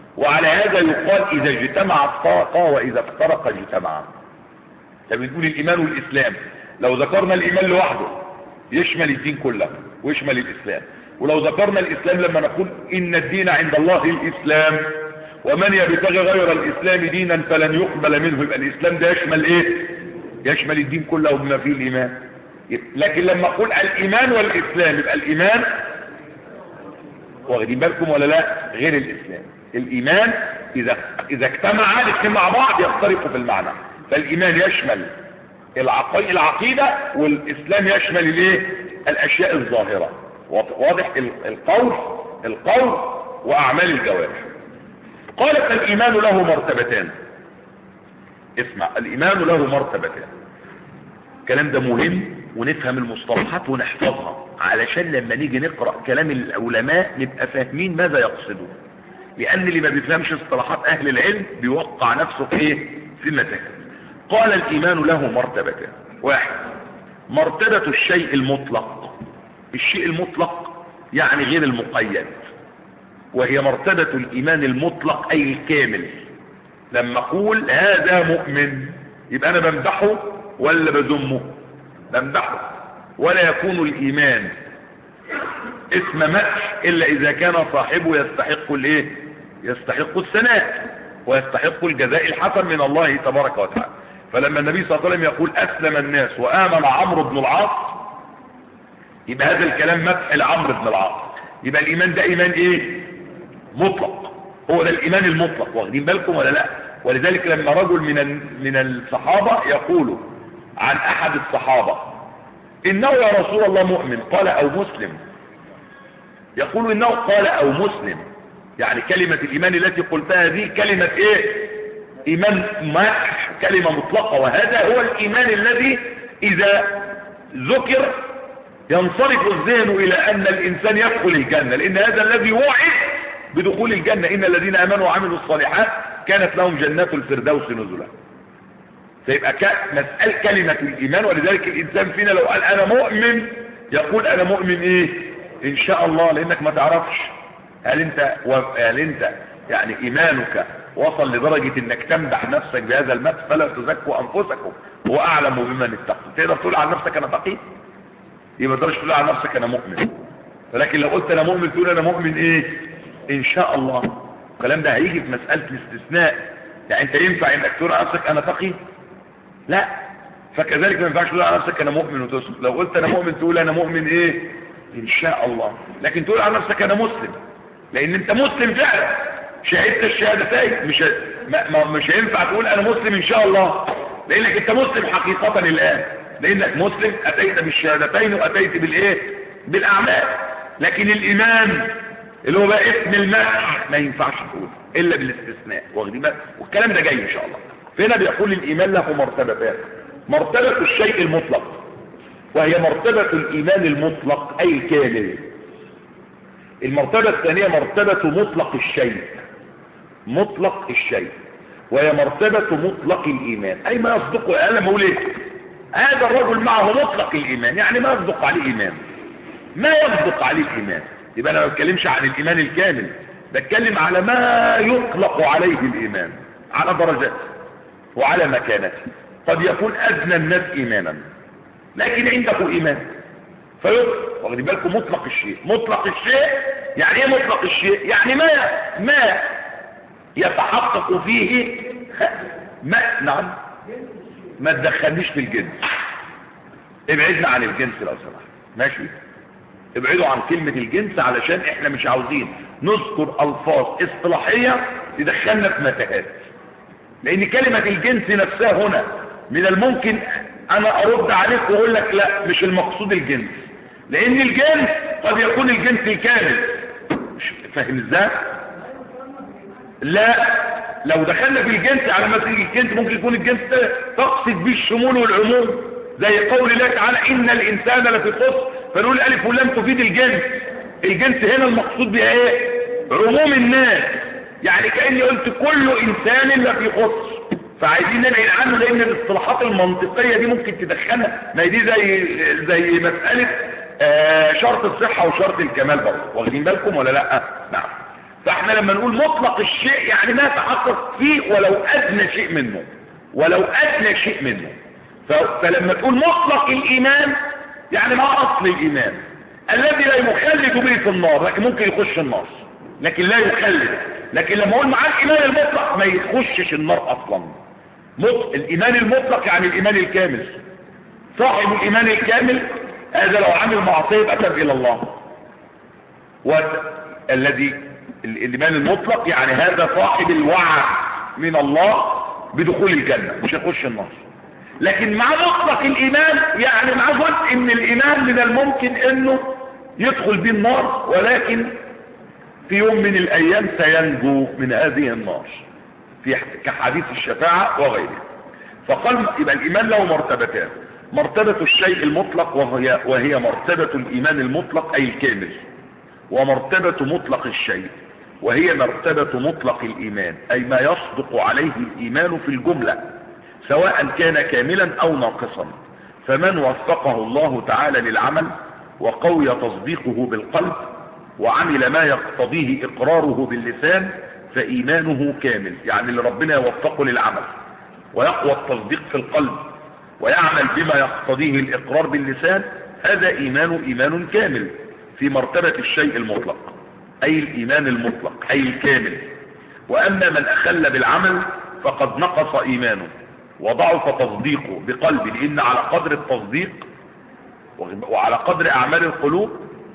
A: وعلى هذا يقال اذا اجتمع افترقا واذا افترق اجتمعا فبنقول الايمان والاسلام لو ذكرنا الايمان لوحده يشمل الدين كله ويشمل الاسلام ولو ذكرنا الاسلام لما نقول ان الدين عند الله الاسلام ومن يبتغي غير الاسلام دينا فلن يقبل منه يبقى الاسلام ده يشمل ايه يشمل الدين كله بما فيه الايمان لكن لما اقول الايمان والاسلام يبقى الايمان واخدين بالكم ولا لا غير الاسلام الايمان اذا اذا اجتمع الاثنين مع بعض يفترقوا في المعنى فالايمان يشمل العقي... العقيده والاسلام يشمل الايه الاشياء الظاهره واضح القول القول واعمال الجوارح قال فالايمان له مرتبتان اسمع الايمان له مرتبتان الكلام ده مهم ونفهم المصطلحات ونحفظها علشان لما نيجي نقرأ كلام العلماء نبقى فاهمين ماذا يقصدون لان اللي ما بيفهمش اصطلاحات اهل العلم بيوقع نفسه في ايه في المتاهه قال الايمان له مرتبتان واحد مرتبة الشيء المطلق الشيء المطلق يعني غير المقيد وهي مرتبة الايمان المطلق اي الكامل لما اقول هذا مؤمن يبقى انا بمدحه ولا بذمه بمدحه ولا يكون الايمان اسم مدح الا اذا كان صاحبه يستحق الايه يستحق الثناء ويستحق الجزاء الحسن من الله تبارك وتعالى فلما النبي صلى الله عليه وسلم يقول اسلم الناس وامن عمرو بن العاص يبقى هذا الكلام مدح لعمرو بن العاص يبقى الايمان ده ايمان ايه مطلق هو ده الايمان المطلق واخدين بالكم ولا لا ولذلك لما رجل من من الصحابه يقول عن احد الصحابه انه يا رسول الله مؤمن قال او مسلم يقول انه قال او مسلم يعني كلمة الايمان التي قلتها دي كلمة ايه ايمان مدح كلمة مطلقة وهذا هو الايمان الذي اذا ذكر ينصرف الذهن الى ان الانسان يدخل الجنة لان هذا الذي وعد بدخول الجنة ان الذين امنوا وعملوا الصالحات كانت لهم جنات الفردوس نزلا فيبقى مسألة كلمة الايمان ولذلك الانسان فينا لو قال انا مؤمن يقول انا مؤمن ايه ان شاء الله لانك ما تعرفش هل انت هل انت يعني ايمانك وصل لدرجة انك تمدح نفسك بهذا المدح فلا تزكوا انفسكم هو اعلم بمن اتقى تقدر تقول عن نفسك انا تقي يبقى تقدرش تقول عن نفسك انا مؤمن ولكن لو قلت انا مؤمن تقول انا مؤمن ايه ان شاء الله الكلام ده هيجي في مسألة الاستثناء يعني انت ينفع انك تقول عن نفسك انا تقي لا فكذلك ما ينفعش تقول عن نفسك انا مؤمن وتسكت لو قلت انا مؤمن تقول انا مؤمن ايه ان شاء الله لكن تقول عن نفسك انا مسلم لان انت مسلم فعلا شهدت الشهادتين مش ما ما مش هينفع تقول انا مسلم ان شاء الله لانك انت مسلم حقيقة الان لانك مسلم اتيت بالشهادتين واتيت بالايه بالاعمال لكن الايمان اللي هو بقى اسم المدح ما ينفعش تقول الا بالاستثناء واخدين بالك والكلام ده جاي ان شاء الله فهنا بيقول الايمان له مرتبتان مرتبة الشيء المطلق وهي مرتبة الايمان المطلق اي الكامل المرتبة الثانية مرتبة مطلق الشيء مطلق الشيء وهي مرتبة مطلق الإيمان أي ما يصدق أنا بقول إيه هذا الرجل معه مطلق الإيمان يعني ما يصدق عليه إيمان ما يصدق عليه الإيمان يبقى أنا ما بتكلمش عن الإيمان الكامل بتكلم على ما يطلق عليه الإيمان على درجات وعلى مكانته قد يكون أدنى الناس إيمانا لكن عنده إيمان فيطلق واخدين بالكم مطلق الشيء مطلق الشيء يعني ايه مطلق الشيء يعني ما ما يتحقق فيه ما نعم ما تدخلنيش في الجنس ابعدنا عن الجنس لو سمحت ماشي ابعدوا عن كلمة الجنس علشان احنا مش عاوزين نذكر الفاظ اصطلاحية تدخلنا في متاهات لان كلمة الجنس نفسها هنا من الممكن انا ارد عليك واقول لك لا مش المقصود الجنس لان الجنس قد يكون الجنس الكامل فاهم ازاي لا لو دخلنا في الجنس على ما تيجي الجنس ممكن يكون الجنس ده تقصد به الشمول والعموم زي قول الله تعالى ان الانسان لفي خسر فنقول الف ولام تفيد الجنس الجنس هنا المقصود بها ايه عموم الناس يعني كاني قلت كل انسان لفي خسر فعايزين نبعد عنه لان الاصطلاحات المنطقيه دي ممكن تدخلنا ما دي زي زي مساله آه شرط الصحه وشرط الكمال برضه واخدين بالكم ولا لا نعم فاحنا لما نقول مطلق الشيء يعني ما تحقق فيه ولو ادنى شيء منه ولو ادنى شيء منه فلما تقول مطلق الايمان يعني ما اصل الايمان الذي لا يخلد به في النار لكن ممكن يخش النار لكن لا يخلد لكن لما اقول معاه الايمان المطلق ما يخشش النار اصلا مط... الايمان المطلق يعني الايمان الكامل صاحب الايمان الكامل هذا لو عمل معصيه يبقى تاب الى الله والذي الايمان المطلق يعني هذا صاحب الوعد من الله بدخول الجنه مش يخش النار لكن مع مطلق الايمان يعني مع جزء من الايمان من الممكن انه يدخل به النار ولكن في يوم من الايام سينجو من هذه النار في كحديث الشفاعة وغيره فقال يبقى الايمان له مرتبتان مرتبة الشيء المطلق وهي, وهي مرتبة الايمان المطلق اي الكامل ومرتبة مطلق الشيء وهي مرتبة مطلق الايمان اي ما يصدق عليه الايمان في الجملة سواء كان كاملا او ناقصا فمن وفقه الله تعالى للعمل وقوي تصديقه بالقلب وعمل ما يقتضيه اقراره باللسان فايمانه كامل يعني اللي ربنا يوفقه للعمل ويقوى التصديق في القلب ويعمل بما يقتضيه الاقرار باللسان هذا ايمان ايمان كامل في مرتبة الشيء المطلق اي الايمان المطلق اي الكامل واما من اخل بالعمل فقد نقص ايمانه وضعف تصديقه بقلبه لان على قدر التصديق وعلى قدر اعمال القلوب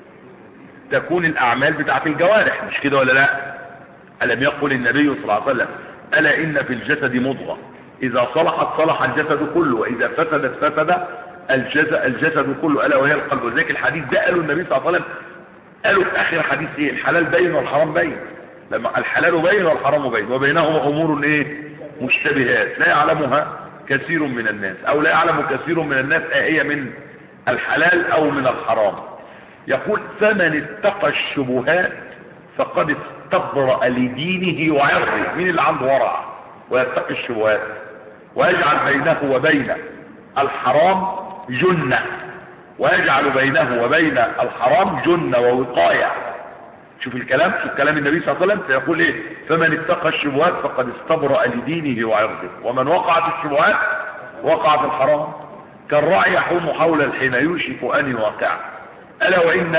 A: تكون الاعمال بتاعت الجوارح مش كده ولا لا الم يقل النبي صلى الله عليه وسلم الا ان في الجسد مضغه اذا صلحت صلح الجسد كله واذا فسدت فسد الجسد, الجسد كله الا وهي القلب ولذلك الحديث ده قاله النبي صلى الله عليه وسلم قالوا في اخر حديث ايه الحلال بين والحرام بين لما الحلال بين والحرام بين وبينهما امور ايه مشتبهات لا يعلمها كثير من الناس او لا يعلم كثير من الناس هي من الحلال او من الحرام يقول فمن اتقى الشبهات فقد استبرأ لدينه وعرضه مين اللي عنده ورع ويتقي الشبهات ويجعل بينه وبين الحرام جنة ويجعل بينه وبين الحرام جنة ووقاية شوف الكلام شوف كلام النبي صلى الله عليه وسلم فيقول ايه فمن اتقى الشبهات فقد استبرأ لدينه وعرضه ومن وقع في الشبهات وقع في الحرام كالرعي يحوم حول الحين يوشك ان يوقع الا وان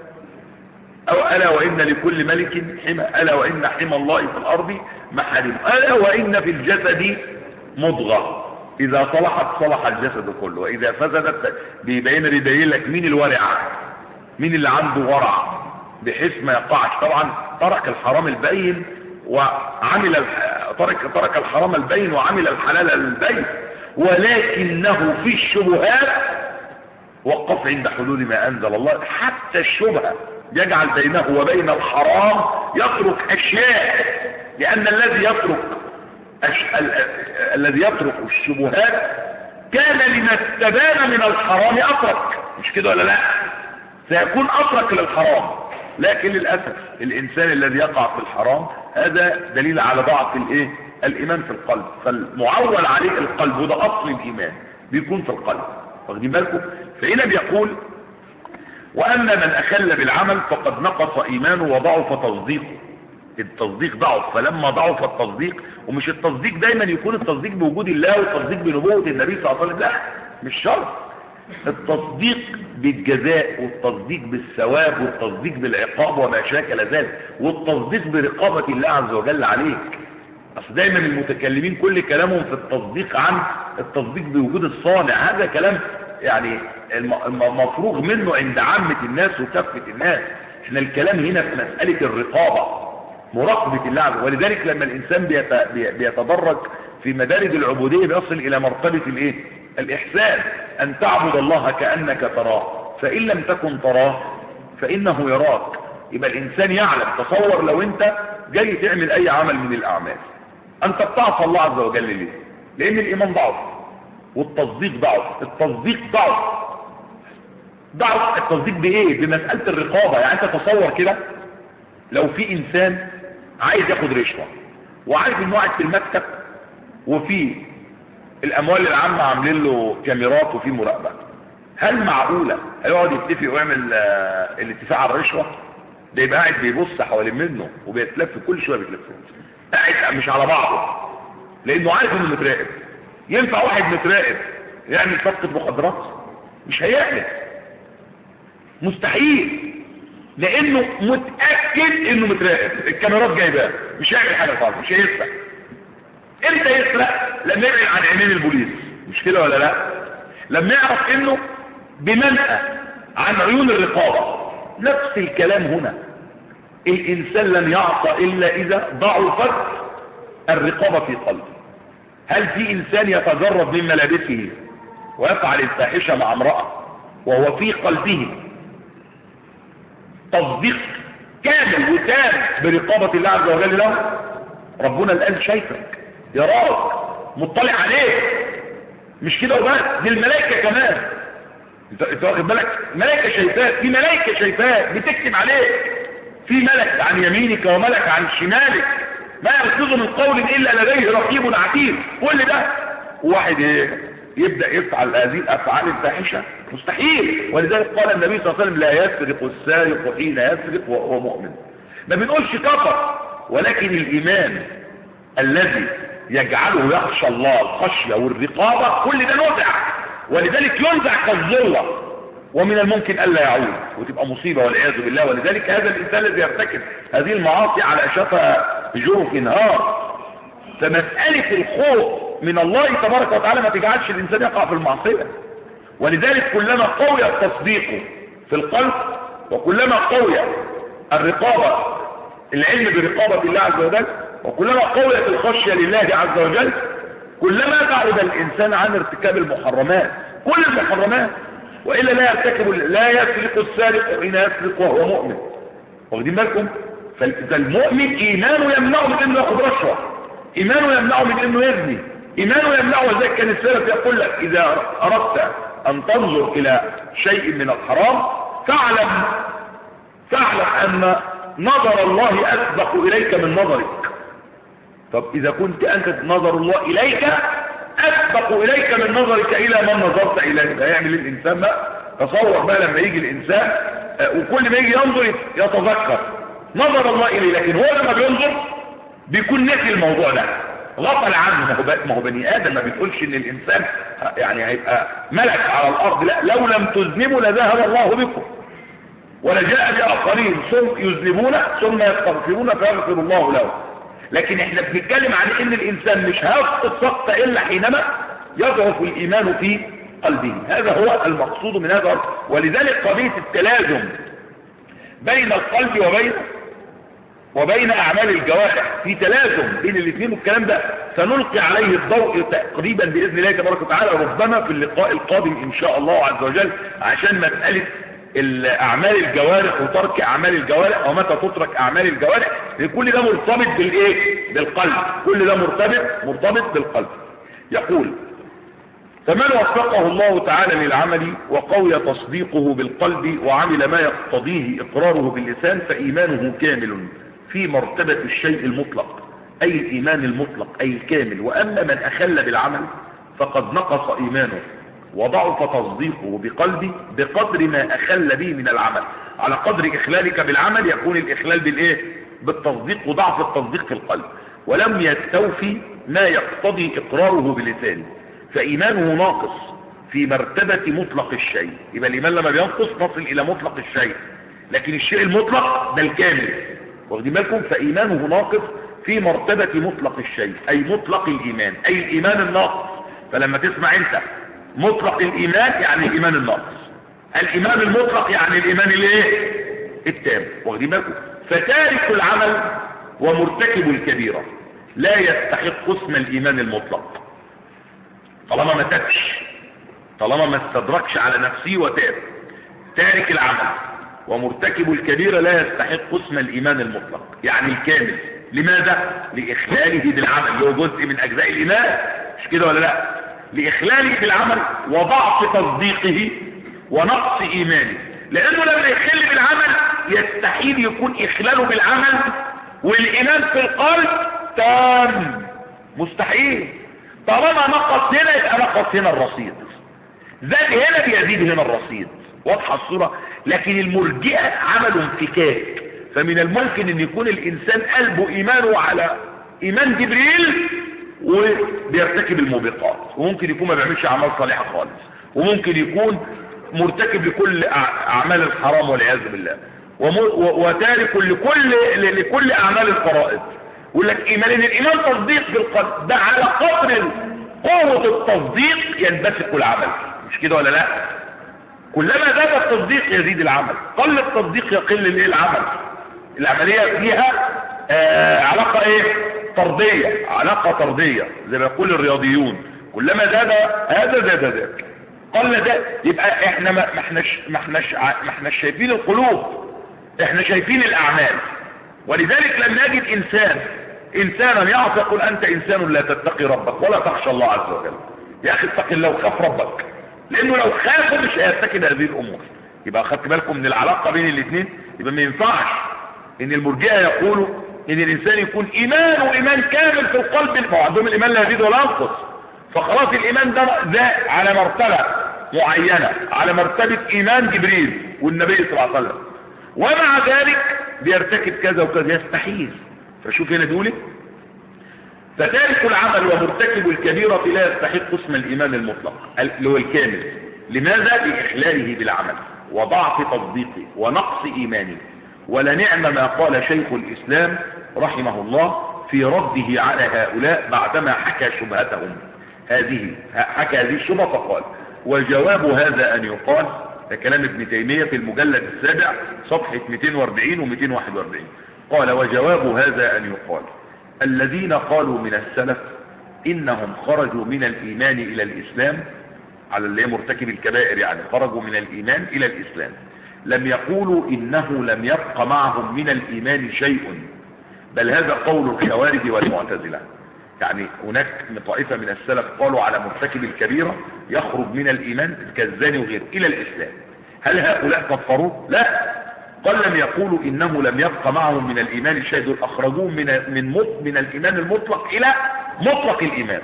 A: او الا وان لكل ملك حمى الا وان حمى الله في الارض محارم الا وان في الجسد مضغه اذا صلحت صلح الجسد كله واذا فسدت بيبين بيبين لك مين الورع مين اللي عنده ورع بحيث ما يقعش طبعا ترك الحرام البين وعمل ترك ترك الحرام البين وعمل الحلال البين ولكنه في الشبهات وقف عند حدود ما انزل الله حتى الشبهه يجعل بينه وبين الحرام يترك اشياء لان الذي يترك أش... ال... الذي يترك الشبهات كان لما استبان من الحرام اترك مش كده ولا لا سيكون اترك للحرام لكن للاسف الانسان الذي يقع في الحرام هذا دليل على ضعف الايه الايمان في القلب فالمعول عليه القلب وده اصل الايمان بيكون في القلب واخدين بالكم فهنا بيقول واما من اخل بالعمل فقد نقص ايمانه وضعف تصديقه التصديق ضعف فلما ضعف التصديق ومش التصديق دايما يكون التصديق بوجود الله والتصديق بنبوة النبي صلى الله عليه وسلم لا مش شرط التصديق بالجزاء والتصديق بالثواب والتصديق بالعقاب وما شاكل ذلك والتصديق برقابة الله عز وجل عليك اصل دايما المتكلمين كل كلامهم في التصديق عن التصديق بوجود الصانع هذا كلام يعني مفروغ منه عند عامة الناس وكافة الناس احنا الكلام هنا في مسألة الرقابة مراقبة الله عز وجل ولذلك لما الانسان بيتدرج في مدارج العبودية بيصل الى مرتبة الايه الاحسان ان تعبد الله كأنك تراه فان لم تكن تراه فانه يراك يبقى الانسان يعلم تصور لو انت جاي تعمل اي عمل من الاعمال انت بتعصى الله عز وجل ليه لان الايمان ضعف والتصديق ضعف التصديق ضعف ضعف التصديق بايه بمسألة الرقابة يعني انت تصور كده لو في انسان عايز ياخد رشوة وعايز انه قاعد في المكتب وفي الاموال العامة عاملين له كاميرات وفي مراقبة هل معقولة هيقعد يتفق ويعمل اه الاتفاق على الرشوة ده يبقى قاعد بيبص حوالين منه وبيتلف كل شويه بيتلف قاعد مش على بعضه لانه عارف انه متراقب ينفع واحد متراقب يعمل صفقه مخدرات مش هيعمل مستحيل لانه متاكد انه متراقب الكاميرات جايباه مش هيعمل حاجه خالص مش هيسرق امتى يسرق لما يبعد عن عينين البوليس مش كده ولا لا لما يعرف انه بمنأى عن عيون الرقابه نفس الكلام هنا الانسان لن يعصى الا اذا ضعفت الرقابه في قلبه هل في انسان يتجرد من ملابسه ويفعل الفاحشه مع امراه وهو في قلبه تصديق كامل وتام برقابة الله عز وجل له ربنا الآن شايفك يراك مطلع عليك مش كده وبس دي الملائكة كمان انت واخد بالك ملائكة شايفاك في ملائكة شايفاك بتكتب عليك في ملك عن يمينك وملك عن شمالك ما يرصد من قول الا لديه رقيب عتيد كل ده واحد ايه يبدأ يفعل هذه الافعال الفاحشة مستحيل ولذلك قال النبي صلى الله عليه وسلم لا يسرق السارق حين يسرق وهو مؤمن ما بنقولش كفر ولكن الايمان الذي يجعله يخشى الله الخشية والرقابة كل ده نزع ولذلك ينزع كالظلة ومن الممكن ألا يعود وتبقى مصيبة والعياذ بالله ولذلك هذا الإنسان الذي يرتكب هذه المعاصي على شفا جرف نهار فمسألة الخوف من الله تبارك وتعالى ما تجعلش الإنسان يقع في المعصية ولذلك كلما قوي التصديق في القلب وكلما قوي الرقابة العلم برقابة الله عز وجل وكلما قويت الخشية لله عز وجل كلما بعد الإنسان عن ارتكاب المحرمات كل المحرمات وإلا لا يرتكب لا يسرق السارق حين يسرق وهو مؤمن واخدين بالكم فالمؤمن إيمانه يمنعه من إنه ياخد رشوة إيمانه يمنعه من إنه يزني إيمانه يمنعه وذلك كان السلف يقول لك إذا أردت أن تنظر إلى شيء من الحرام فاعلم فاعلم أن نظر الله أسبق إليك من نظرك طب إذا كنت أنت نظر الله إليك أسبق إليك من نظرك إلى من نظرت إليه ده يعمل الإنسان بقى تصور بقى لما يجي الإنسان وكل ما يجي ينظر يتذكر نظر الله إليه لكن هو لما بينظر بيكون نسي الموضوع ده غفل عنه ما هو بني ادم ما بتقولش ان الانسان يعني هيبقى ملك على الارض لا لو لم تذنبوا لذهب الله بكم ولجاء باخرين ثم يذنبون ثم يستغفرون فيغفر الله لهم لكن احنا بنتكلم عن ان الانسان مش هيسقط سقطه الا حينما يضعف الايمان في قلبه هذا هو المقصود من هذا ولذلك قضيه التلازم بين القلب وبين وبين اعمال الجوارح في تلازم بين الاثنين والكلام ده سنلقي عليه الضوء تقريبا باذن الله تبارك وتعالى ربما في اللقاء القادم ان شاء الله عز وجل عشان مساله اعمال الجوارح وترك اعمال الجوارح ومتى تترك اعمال الجوارح كل ده مرتبط بالايه بالقلب كل ده مرتبط مرتبط بالقلب يقول فمن وفقه الله تعالى للعمل وقوي تصديقه بالقلب وعمل ما يقتضيه اقراره باللسان فايمانه كامل في مرتبة الشيء المطلق أي الإيمان المطلق أي الكامل وأما من أخل بالعمل فقد نقص إيمانه وضعف تصديقه بقلبه بقدر ما أخل به من العمل على قدر إخلالك بالعمل يكون الإخلال بالإيه؟ بالتصديق وضعف التصديق في القلب ولم يستوفي ما يقتضي إقراره بلسانه فإيمانه ناقص في مرتبة مطلق الشيء يبقى الإيمان لما بينقص نصل إلى مطلق الشيء لكن الشيء المطلق ده الكامل واخدين بالكم فإيمانه ناقص في مرتبة مطلق الشيء أي مطلق الإيمان أي الإيمان الناقص فلما تسمع أنت مطلق الإيمان يعني الإيمان الناقص الإيمان المطلق يعني الإيمان الايه التام واخدين بالكم فتارك العمل ومرتكب الكبيرة لا يستحق اسم الإيمان المطلق طالما ما تبش طالما ما استدركش على نفسه وتاب تارك العمل ومرتكب الكبيرة لا يستحق اسم الإيمان المطلق يعني الكامل لماذا؟ لإخلاله بالعمل اللي هو جزء من أجزاء الإيمان مش كده ولا لا؟ لإخلاله بالعمل وضعف تصديقه ونقص إيمانه لأنه لما يخل بالعمل يستحيل يكون إخلاله بالعمل والإيمان في القلب تام مستحيل طالما نقص هنا يبقى نقص هنا الرصيد زاد هنا بيزيد هنا الرصيد واضحة الصورة لكن المرجئة عملوا انفكاك فمن الممكن ان يكون الانسان قلبه ايمانه على ايمان جبريل وبيرتكب الموبقات وممكن يكون ما بيعملش اعمال صالحه خالص وممكن يكون مرتكب لكل اعمال الحرام والعياذ بالله وتارك لكل لكل اعمال الفرائض يقول لك ايمان ان الايمان تصديق بالقلب ده على قدر قوه التصديق ينبثق العمل مش كده ولا لا كلما زاد التصديق يزيد العمل قل التصديق يقل الايه العمل العمليه فيها آه علاقه ايه طرديه علاقه طرديه زي ما يقول الرياضيون كلما زاد هذا زاد ذاك قل ده يبقى احنا ما احناش ما احناش ما احناش شايفين القلوب احنا شايفين الاعمال ولذلك لم نجد انسان انسانا يعصي يقول انت انسان لا تتقي ربك ولا تخشى الله عز وجل يا اخي اتق الله وخاف ربك لانه لو خاف مش هيرتكب هذه الامور يبقى اخدت بالكم من العلاقه بين الاثنين يبقى ما ينفعش ان المرجئه يقولوا ان الانسان يكون ايمان وايمان كامل في القلب ما عندهم الايمان لا يزيد ولا ينقص فخلاص الايمان ده ده على مرتبه معينه على مرتبه ايمان جبريل والنبي صلى الله عليه وسلم ومع ذلك بيرتكب كذا وكذا يستحيل فشوف هنا بيقول ايه فتارك العمل ومرتكب الكبيرة لا يستحق اسم الإيمان المطلق اللي هو الكامل لماذا؟ لإخلاله بالعمل وضعف تصديقه ونقص إيمانه ولنعم ما قال شيخ الإسلام رحمه الله في رده على هؤلاء بعدما حكى شبهتهم هذه حكى هذه الشبهة فقال وجواب هذا أن يقال ده كلام ابن تيمية في المجلد السابع صفحة 240 و 241 قال وجواب هذا أن يقال الذين قالوا من السلف إنهم خرجوا من الإيمان إلى الإسلام على اللي مرتكب الكبائر يعني خرجوا من الإيمان إلى الإسلام لم يقولوا إنه لم يبق معهم من الإيمان شيء بل هذا قول الخوارج والمعتزلة يعني هناك طائفة من السلف قالوا على مرتكب الكبيرة يخرج من الإيمان كالزاني وغيره إلى الإسلام هل هؤلاء كفروا؟ لا قال لم يقولوا إنه لم يبق معهم من الإيمان شيء دول أخرجوه من من من الإيمان المطلق إلى مطلق الإيمان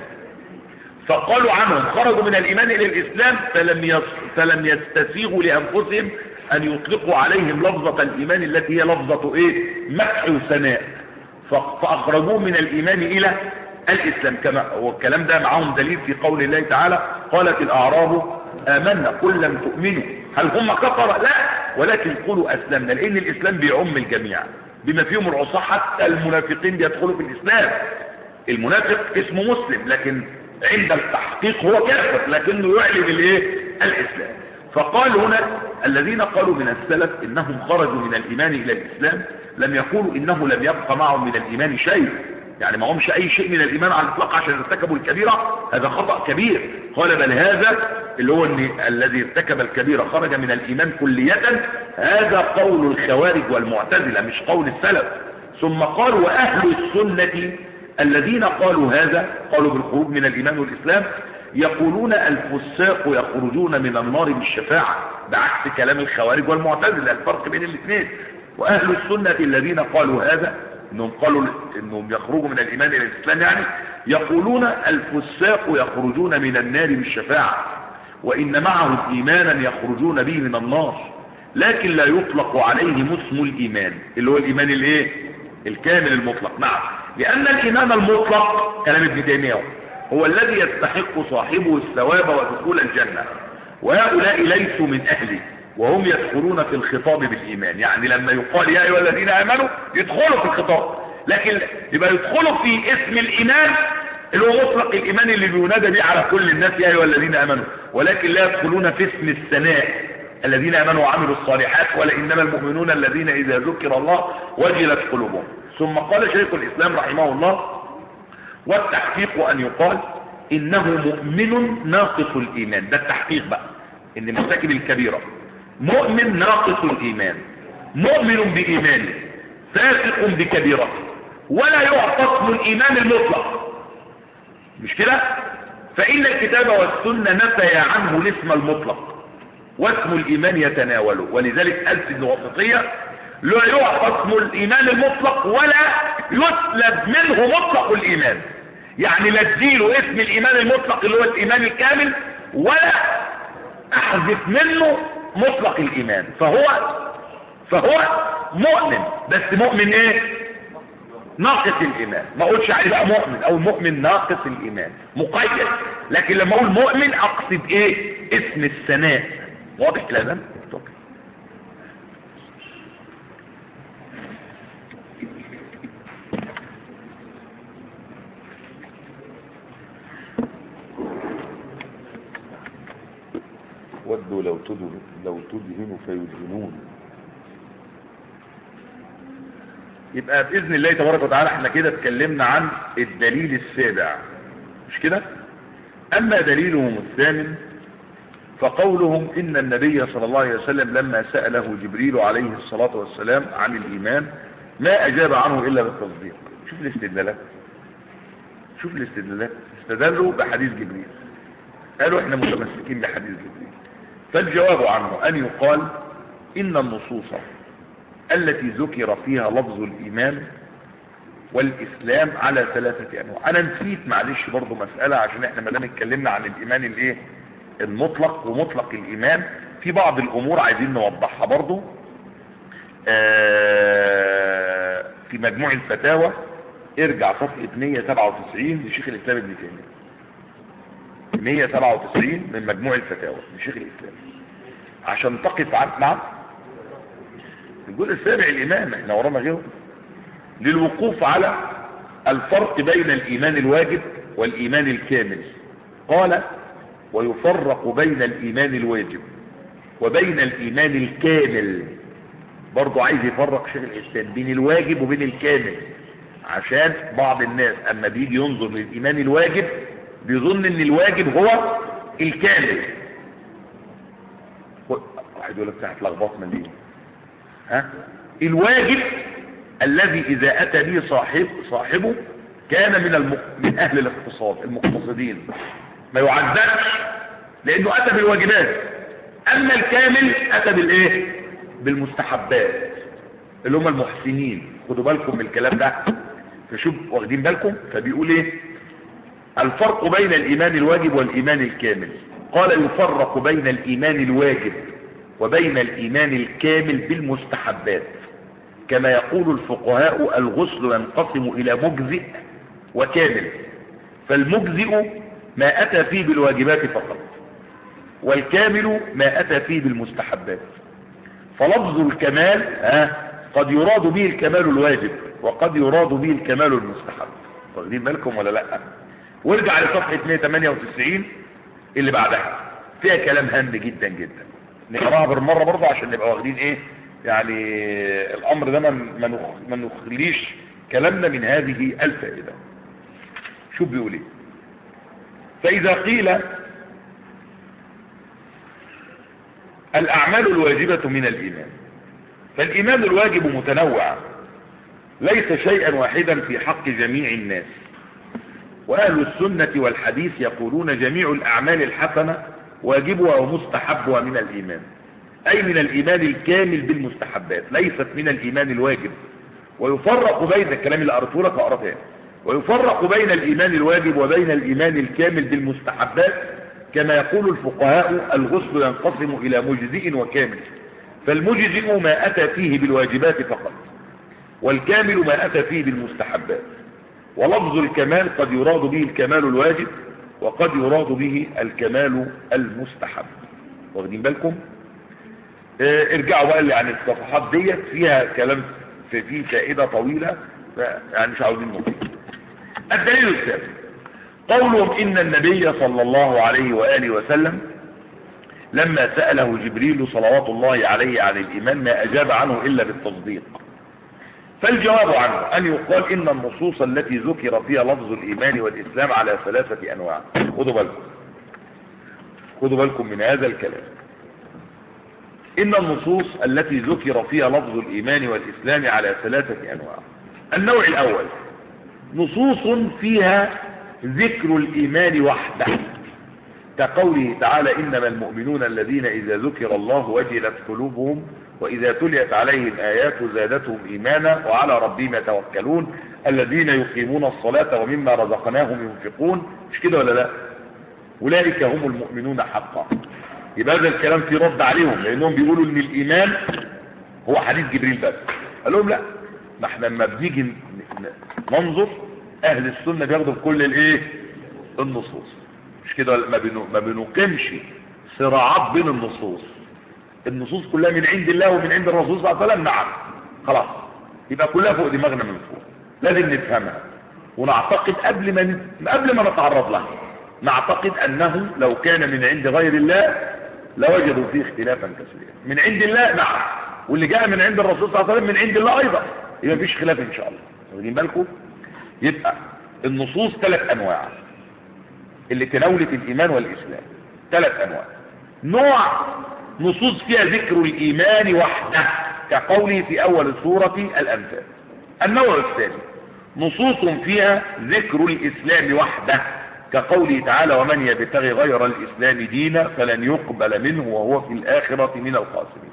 A: فقالوا عنهم خرجوا من الإيمان إلى الإسلام فلم يص... فلم يستسيغوا لأنفسهم أن يطلقوا عليهم لفظة الإيمان التي هي لفظة إيه مدح وثناء فأخرجوه من الإيمان إلى الإسلام كما والكلام ده معهم دليل في قول الله تعالى قالت الأعراب آمنا قل لم تؤمنوا هل هم كفر لا ولكن قولوا أسلمنا لأن الإسلام بيعم الجميع بما فيهم العصاة حتى المنافقين بيدخلوا في الإسلام المنافق اسمه مسلم لكن عند التحقيق هو كافر لكنه يعلن الايه الإسلام فقال هنا الذين قالوا من السلف إنهم خرجوا من الإيمان إلى الإسلام لم يقولوا إنه لم يبقى معهم من الإيمان شيء يعني ما همش اي شيء من الايمان على الاطلاق عشان ارتكبوا الكبيرة هذا خطأ كبير قال بل هذا اللي هو ان الذي ارتكب الكبيرة خرج من الايمان كلية هذا قول الخوارج والمعتزلة مش قول السلف ثم قال واهل السنة الذين قالوا هذا قالوا بالخروج من الايمان والاسلام يقولون الفساق يخرجون من النار بالشفاعة بعكس كلام الخوارج والمعتزلة الفرق بين الاثنين واهل السنة الذين قالوا هذا انهم قالوا انهم يخرجوا من الايمان الى الاسلام يعني يقولون الفساق يخرجون من النار بالشفاعة وان معهم ايمانا يخرجون به من النار لكن لا يطلق عليهم اسم الايمان اللي هو الايمان الايه الكامل المطلق نعم لان الايمان المطلق كلام ابن تيميه هو الذي يستحق صاحبه الثواب ودخول الجنة وهؤلاء ليسوا من اهله وهم يدخلون في الخطاب بالإيمان يعني لما يقال يا أيها الذين آمنوا يدخلوا في الخطاب لكن يبقى يدخلوا في اسم الإيمان اللي هو مطلق الإيمان اللي بينادى به على كل الناس يا أيها الذين آمنوا ولكن لا يدخلون في اسم الثناء الذين آمنوا وعملوا الصالحات ولا إنما المؤمنون الذين إذا ذكر الله وجلت قلوبهم ثم قال شيخ الإسلام رحمه الله والتحقيق أن يقال إنه مؤمن ناقص الإيمان ده التحقيق بقى إن مرتكب الكبيرة مؤمن ناقص الإيمان مؤمن بإيمانه فاسق بكبيرته ولا يعتصم الإيمان المطلق مش كده فإن الكتاب والسنة نفي عنه الاسم المطلق واسم الإيمان يتناوله ولذلك ألف ابن وسطية لا يعتصم الإيمان المطلق ولا يسلب منه مطلق الإيمان يعني لا تزيله اسم الإيمان المطلق اللي هو الإيمان الكامل ولا أحذف منه مطلق الإيمان فهو فهو مؤمن بس مؤمن ايه ناقص الايمان ما اقولش عليه بقى مؤمن او مؤمن ناقص الايمان مقيد لكن لما اقول مؤمن اقصد ايه اسم الثناء واضح كلام طب. ودوا لو تدهن لو تدهن فيدهنون يبقى باذن الله تبارك وتعالى احنا كده اتكلمنا عن الدليل السابع مش كده اما دليلهم الثامن فقولهم ان النبي صلى الله عليه وسلم لما سأله جبريل عليه الصلاة والسلام عن الايمان ما اجاب عنه الا بالتصديق شوف الاستدلالات شوف الاستدلالات استدلوا بحديث جبريل قالوا احنا متمسكين بحديث جبريل فالجواب عنه ان يقال ان النصوص التي ذكر فيها لفظ الايمان والاسلام على ثلاثة انواع انا نسيت معلش برضو مسألة عشان احنا ما دام اتكلمنا عن الايمان الايه المطلق ومطلق الايمان في بعض الامور عايزين نوضحها برضو آه في مجموع الفتاوى ارجع صفحة 197 لشيخ الاسلام ابن تيمية 197 من مجموع الفتاوى لشيخ الاسلام عشان تقف عن نعم الجزء السابع الايمان احنا ورانا غيره للوقوف على الفرق بين الايمان الواجب والايمان الكامل قال ويفرق بين الايمان الواجب وبين الايمان الكامل برضو عايز يفرق شيخ الاسلام بين الواجب وبين الكامل عشان بعض الناس اما بيجي ينظر للايمان الواجب بيظن ان الواجب هو الكامل واحد يقول لك بتاعت لخبطنا ليه ها الواجب الذي اذا اتى به صاحب صاحبه كان من الم... من اهل الاقتصاد المقتصدين ما يعذبش لانه اتى بالواجبات اما الكامل اتى بالايه بالمستحبات اللي هم المحسنين خدوا بالكم من الكلام ده فشوف واخدين بالكم فبيقول ايه الفرق بين الايمان الواجب والايمان الكامل قال يفرق بين الايمان الواجب وبين الايمان الكامل بالمستحبات كما يقول الفقهاء الغسل ينقسم الى مجزئ وكامل فالمجزئ ما اتى فيه بالواجبات فقط والكامل ما اتى فيه بالمستحبات فلفظ الكمال ها قد يراد به الكمال الواجب وقد يراد به الكمال المستحب واخدين بالكم ولا لا وارجع لصفحه 198 اللي بعدها فيها كلام هام جدا جدا نقراها بالمره برضه عشان نبقى واخدين ايه يعني الامر ده ما ما نخليش كلامنا من هذه الفائده شو بيقول ايه فاذا قيل الاعمال الواجبه من الايمان فالايمان الواجب متنوع ليس شيئا واحدا في حق جميع الناس واهل السنه والحديث يقولون جميع الاعمال الحسنه واجبها ومستحبها من الايمان اي من الايمان الكامل بالمستحبات ليست من الايمان الواجب ويفرق بين الكلام اللي قرأته لك اقرا تاني ويفرق بين الايمان الواجب وبين الايمان الكامل بالمستحبات كما يقول الفقهاء الغسل ينقسم الى مجزئ وكامل فالمجزئ ما اتى فيه بالواجبات فقط والكامل ما اتى فيه بالمستحبات ولفظ الكمال قد يراد به الكمال الواجب وقد يراد به الكمال المستحب واخدين بالكم اه ارجعوا بقى اللي عن الصفحات ديت فيها كلام في فيه فائده طويله يعني مش عاوزين نطيل الدليل الثالث قولهم ان النبي صلى الله عليه واله وسلم لما سأله جبريل صلوات الله عليه عن الإيمان ما أجاب عنه إلا بالتصديق فالجواب عنه أن يقال إن النصوص التي ذكر فيها لفظ الإيمان والإسلام على ثلاثة أنواع خذوا بالكم خذوا بالكم من هذا الكلام إن النصوص التي ذكر فيها لفظ الإيمان والإسلام على ثلاثة أنواع النوع الأول نصوص فيها ذكر الإيمان وحده كقوله تعالى إنما المؤمنون الذين إذا ذكر الله وجلت قلوبهم وإذا تليت عليهم آيات زادتهم إيمانا وعلى ربهم يتوكلون الذين يقيمون الصلاة ومما رزقناهم ينفقون مش كده ولا لا أولئك هم المؤمنون حقا يبقى هذا الكلام في رد عليهم لأنهم بيقولوا إن الإيمان هو حديث جبريل بس قال لهم لا ما احنا لما بنيجي ن- ن- ننظر اهل السنه بياخدوا بكل الايه النصوص مش كده ما بنو ما بنقيمش صراعات بين النصوص النصوص كلها من عند الله ومن عند الرسول صلى الله عليه وسلم نعم خلاص يبقى كلها فوق دماغنا من فوق لازم نفهمها ونعتقد قبل ما ن- قبل ما نتعرض لها نعتقد انه لو كان من عند غير الله لوجدوا فيه اختلافا كثيرا من عند الله نعم واللي جاء من عند الرسول صلى الله عليه وسلم من عند الله ايضا يبقى مفيش خلاف ان شاء الله واخدين بالكم يبقى النصوص ثلاث انواع اللي تناولت الايمان والاسلام ثلاث انواع نوع نصوص فيها ذكر الايمان وحده كقوله في اول سورة الانفال النوع الثاني نصوص فيها ذكر الاسلام وحده كقوله تعالى ومن يبتغي غير الاسلام دينا فلن يقبل منه وهو في الاخرة من الخاسرين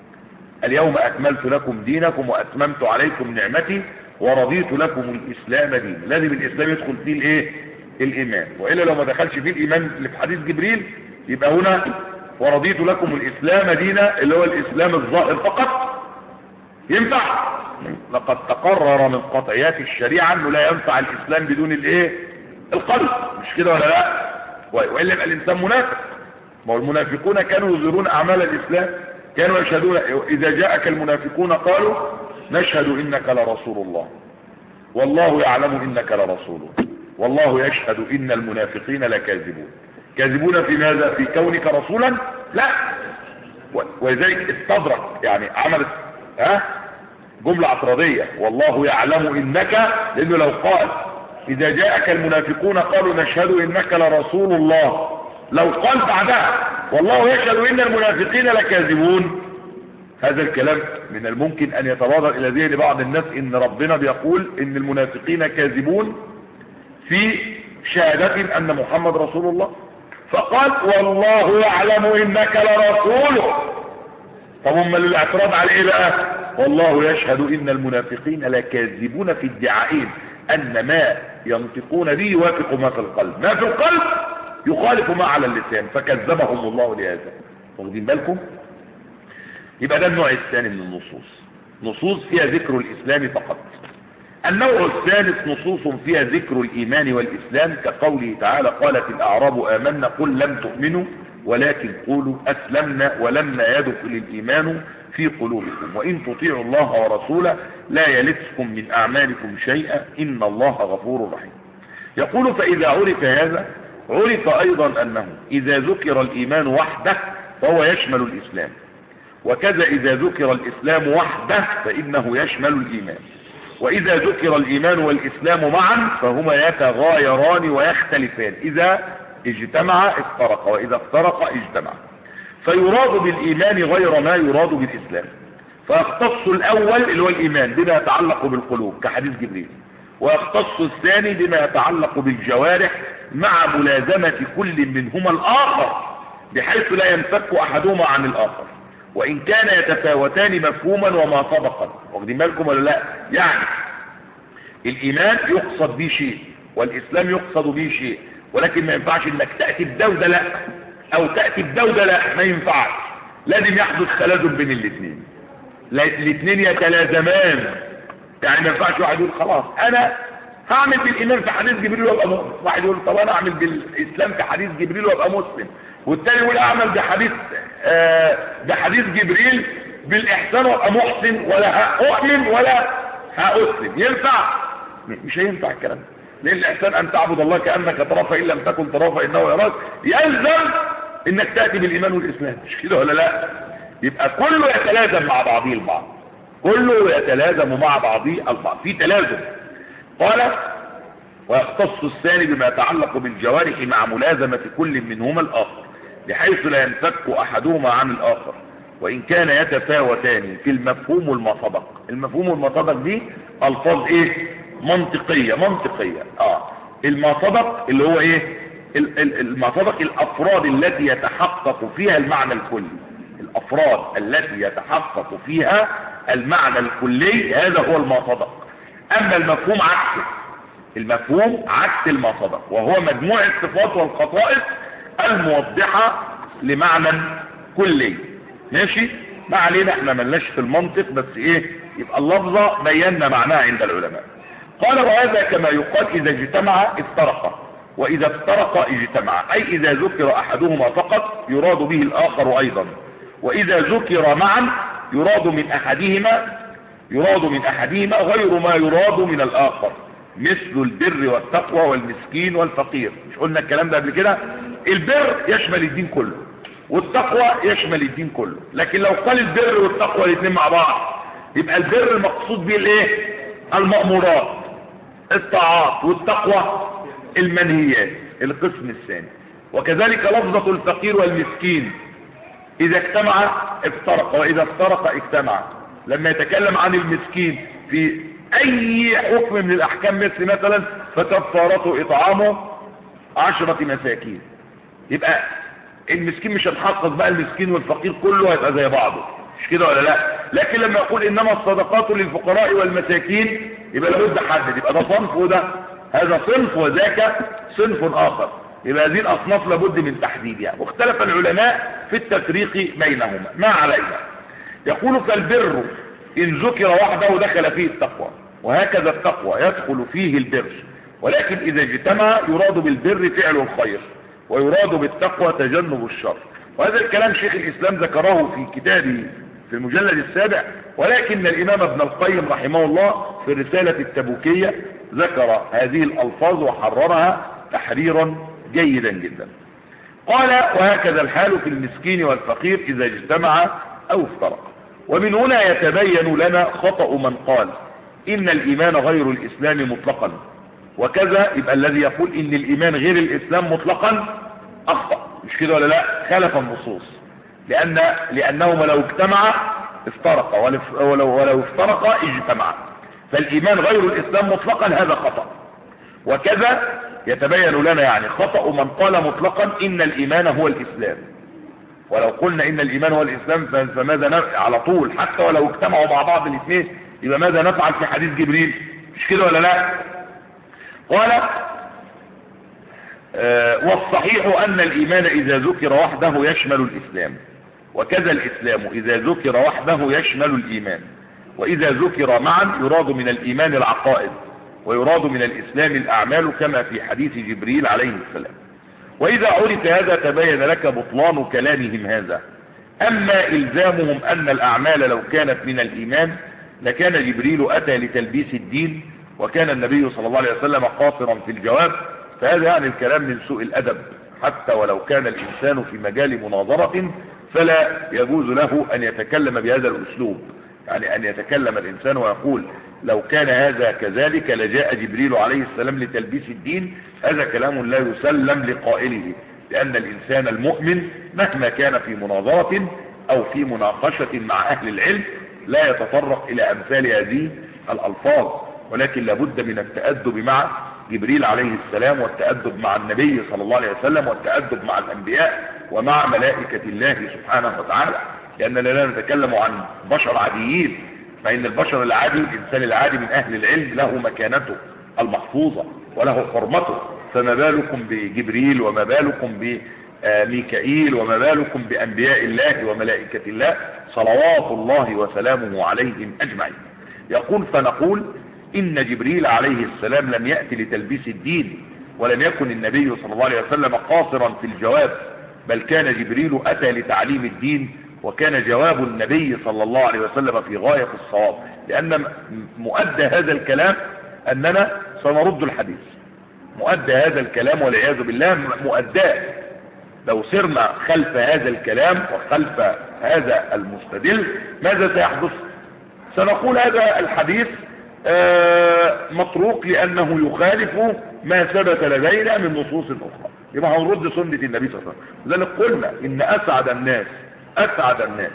A: اليوم اكملت لكم دينكم واتممت عليكم نعمتي ورضيت لكم الاسلام دينا لازم الاسلام يدخل فيه الايه الايمان والا لو ما دخلش فيه الايمان اللي في حديث جبريل يبقى هنا ورضيت لكم الاسلام دينا اللي هو الاسلام الظاهر فقط ينفع لقد تقرر من قطعيات الشريعه انه لا ينفع الاسلام بدون الايه القلب مش كده ولا لا والا يبقى الانسان منافق ما هو المنافقون كانوا يظهرون اعمال الاسلام كانوا يشهدون اذا جاءك المنافقون قالوا نشهد انك لرسول الله والله يعلم انك لرسوله والله يشهد ان المنافقين لكاذبون كاذبون في ماذا في كونك رسولا لا و- ولذلك استدرك يعني عملت ها جملة اعتراضية والله يعلم انك لانه لو قال اذا جاءك المنافقون قالوا نشهد انك لرسول الله لو قال بعدها والله يشهد ان المنافقين لكاذبون هذا الكلام من الممكن ان يتبادر الى ذهن بعض الناس ان ربنا بيقول ان المنافقين كاذبون في شهادة ان محمد رسول الله فقال والله يعلم انك لرسوله طب هم اللي الاعتراض على ايه بقى والله يشهد ان المنافقين لكاذبون في ادعائهم ان ما ينطقون به يوافق ما في القلب ما في القلب يخالف ما على اللسان فكذبهم الله لهذا واخدين بالكم يبقى ده النوع الثاني من النصوص نصوص فيها ذكر الاسلام فقط النوع الثالث نصوص فيها ذكر الايمان والاسلام كقوله تعالى قالت الاعراب امنا قل لم تؤمنوا ولكن قولوا اسلمنا ولما يدخل الايمان في قلوبكم وان تطيعوا الله ورسوله لا يلتكم من اعمالكم شيئا ان الله غفور رحيم يقول فاذا عرف هذا عرف ايضا انه اذا ذكر الايمان وحده فهو يشمل الاسلام وكذا اذا ذكر الاسلام وحده فانه يشمل الايمان واذا ذكر الايمان والاسلام معا فهما يتغايران ويختلفان اذا اجتمع افترق واذا افترق اجتمع فيراد بالايمان غير ما يراد بالاسلام فيختص الاول اللي هو الايمان بما يتعلق بالقلوب كحديث جبريل ويختص الثاني بما يتعلق بالجوارح مع ملازمة كل منهما الاخر بحيث لا ينفك احدهما عن الاخر وان كان يتفاوتان مفهوما وما سبقا واخدين بالكم ولا لا يعني الايمان يقصد به شيء والاسلام يقصد به شيء ولكن ما ينفعش انك تاتي بده وده لا او تاتي بده وده لا ما ينفعش لازم يحدث تلازم بين الاثنين الاثنين يتلازمان يعني ما ينفعش واحد يقول خلاص انا هعمل بالايمان في حديث جبريل وابقى مؤمن واحد يقول طب انا اعمل بالاسلام في حديث جبريل وابقى مسلم والتاني يقول اعمل بحديث آه بحديث جبريل بالاحسان وابقى محسن ولا هؤمن ولا هاسلم ينفع مش هينفع الكلام ده لان الاحسان ان تعبد الله كانك تراه فان لم تكن تراه فانه يراك يلزم انك تاتي بالايمان والاسلام مش كده ولا لا يبقى كله يتلازم مع بعضه البعض كله يتلازم مع بعضه البعض في تلازم قال ويختص الثاني بما يتعلق بالجوارح مع ملازمة كل منهما الآخر بحيث لا ينفك أحدهما عن الآخر وإن كان يتفاوتان في المفهوم والمصدق المفهوم والمصدق دي ألفاظ إيه منطقية منطقية آه المصدق اللي هو إيه المصدق الأفراد التي يتحقق فيها المعنى الكلي الأفراد التي يتحقق فيها المعنى الكلي هذا هو المصدق أما المفهوم عكسه المفهوم عكس المصدق وهو مجموع الصفات والخصائص الموضحة لمعنى كلي ماشي ما علينا احنا ملناش في المنطق بس ايه يبقى اللفظة بينا معناها عند العلماء قال وهذا كما يقال اذا اجتمع افترق واذا افترق اجتمع اي اذا ذكر احدهما فقط يراد به الاخر ايضا واذا ذكر معا يراد من احدهما يراد من احدهما غير ما يراد من الاخر مثل البر والتقوى والمسكين والفقير مش قلنا الكلام ده قبل كده البر يشمل الدين كله والتقوى يشمل الدين كله لكن لو قال البر والتقوى الاثنين مع بعض يبقى البر المقصود به الايه المأمورات الطاعات والتقوى المنهيات القسم الثاني وكذلك لفظة الفقير والمسكين اذا اجتمع افترق واذا افترق اجتمع لما يتكلم عن المسكين في اي حكم من الاحكام مثل مثلا فكفارته اطعامه عشرة مساكين يبقى المسكين مش هتحقق بقى المسكين والفقير كله هيبقى زي بعضه مش كده ولا لا لكن لما يقول انما الصدقات للفقراء والمساكين يبقى لابد حدد يبقى ده صنف وده هذا صنف وذاك صنف اخر يبقى هذه الاصناف لابد من تحديدها واختلف العلماء في التفريق بينهما ما علينا يقول فالبر ان ذكر وحده دخل فيه التقوى وهكذا التقوى يدخل فيه البر ولكن اذا اجتمع يراد بالبر فعل الخير ويراد بالتقوى تجنب الشر وهذا الكلام شيخ الاسلام ذكره في كتابه في المجلد السابع ولكن الامام ابن القيم رحمه الله في الرسالة التبوكية ذكر هذه الالفاظ وحررها تحريرا جيدا جدا قال وهكذا الحال في المسكين والفقير اذا اجتمع او افترق ومن هنا يتبين لنا خطأ من قال ان الايمان غير الاسلام مطلقا وكذا يبقى الذي يقول ان الايمان غير الاسلام مطلقا اخطأ مش كده ولا لا خالف النصوص لان لانهما لو اجتمع افترق ولو, ولو افترق اجتمع فالايمان غير الاسلام مطلقا هذا خطأ وكذا يتبين لنا يعني خطأ من قال مطلقا ان الايمان هو الاسلام ولو قلنا ان الايمان هو الاسلام فماذا نفعل على طول حتى ولو اجتمعوا مع بعض الاثنين يبقى ماذا نفعل في حديث جبريل مش كده ولا لا قال آه والصحيح ان الايمان اذا ذكر وحده يشمل الاسلام وكذا الاسلام اذا ذكر وحده يشمل الايمان واذا ذكر معا يراد من الايمان العقائد ويراد من الاسلام الاعمال كما في حديث جبريل عليه السلام واذا عرف هذا تبين لك بطلان كلامهم هذا اما الزامهم ان الاعمال لو كانت من الايمان لكان جبريل اتى لتلبيس الدين وكان النبي صلى الله عليه وسلم قاصرا في الجواب فهذا يعني الكلام من سوء الادب حتى ولو كان الانسان في مجال مناظرة فلا يجوز له ان يتكلم بهذا الاسلوب يعني ان يتكلم الانسان ويقول لو كان هذا كذلك لجاء جبريل عليه السلام لتلبيس الدين هذا كلام لا يسلم لقائله لان الانسان المؤمن مهما كان في مناظرة او في مناقشة مع اهل العلم لا يتطرق الى امثال هذه الالفاظ ولكن لابد من التأدب مع جبريل عليه السلام والتأدب مع النبي صلى الله عليه وسلم والتأدب مع الأنبياء ومع ملائكة الله سبحانه وتعالى لأننا لا نتكلم عن بشر عاديين فإن البشر العادي الإنسان العادي من أهل العلم له مكانته المحفوظة وله حرمته فما بالكم بجبريل وما بالكم بميكائيل وما بالكم بأنبياء الله وملائكة الله صلوات الله وسلامه عليهم أجمعين يقول فنقول إن جبريل عليه السلام لم يأتي لتلبيس الدين ولم يكن النبي صلى الله عليه وسلم قاصرا في الجواب بل كان جبريل أتى لتعليم الدين وكان جواب النبي صلى الله عليه وسلم في غاية الصواب لأن مؤدى هذا الكلام أننا سنرد الحديث مؤدى هذا الكلام والعياذ بالله مؤداه لو سرنا خلف هذا الكلام وخلف هذا المستدل ماذا سيحدث سنقول هذا الحديث مطروق لأنه يخالف ما ثبت لدينا من نصوص أخرى يبقى هنرد سنة النبي صلى الله عليه وسلم لذلك قلنا إن أسعد الناس أسعد الناس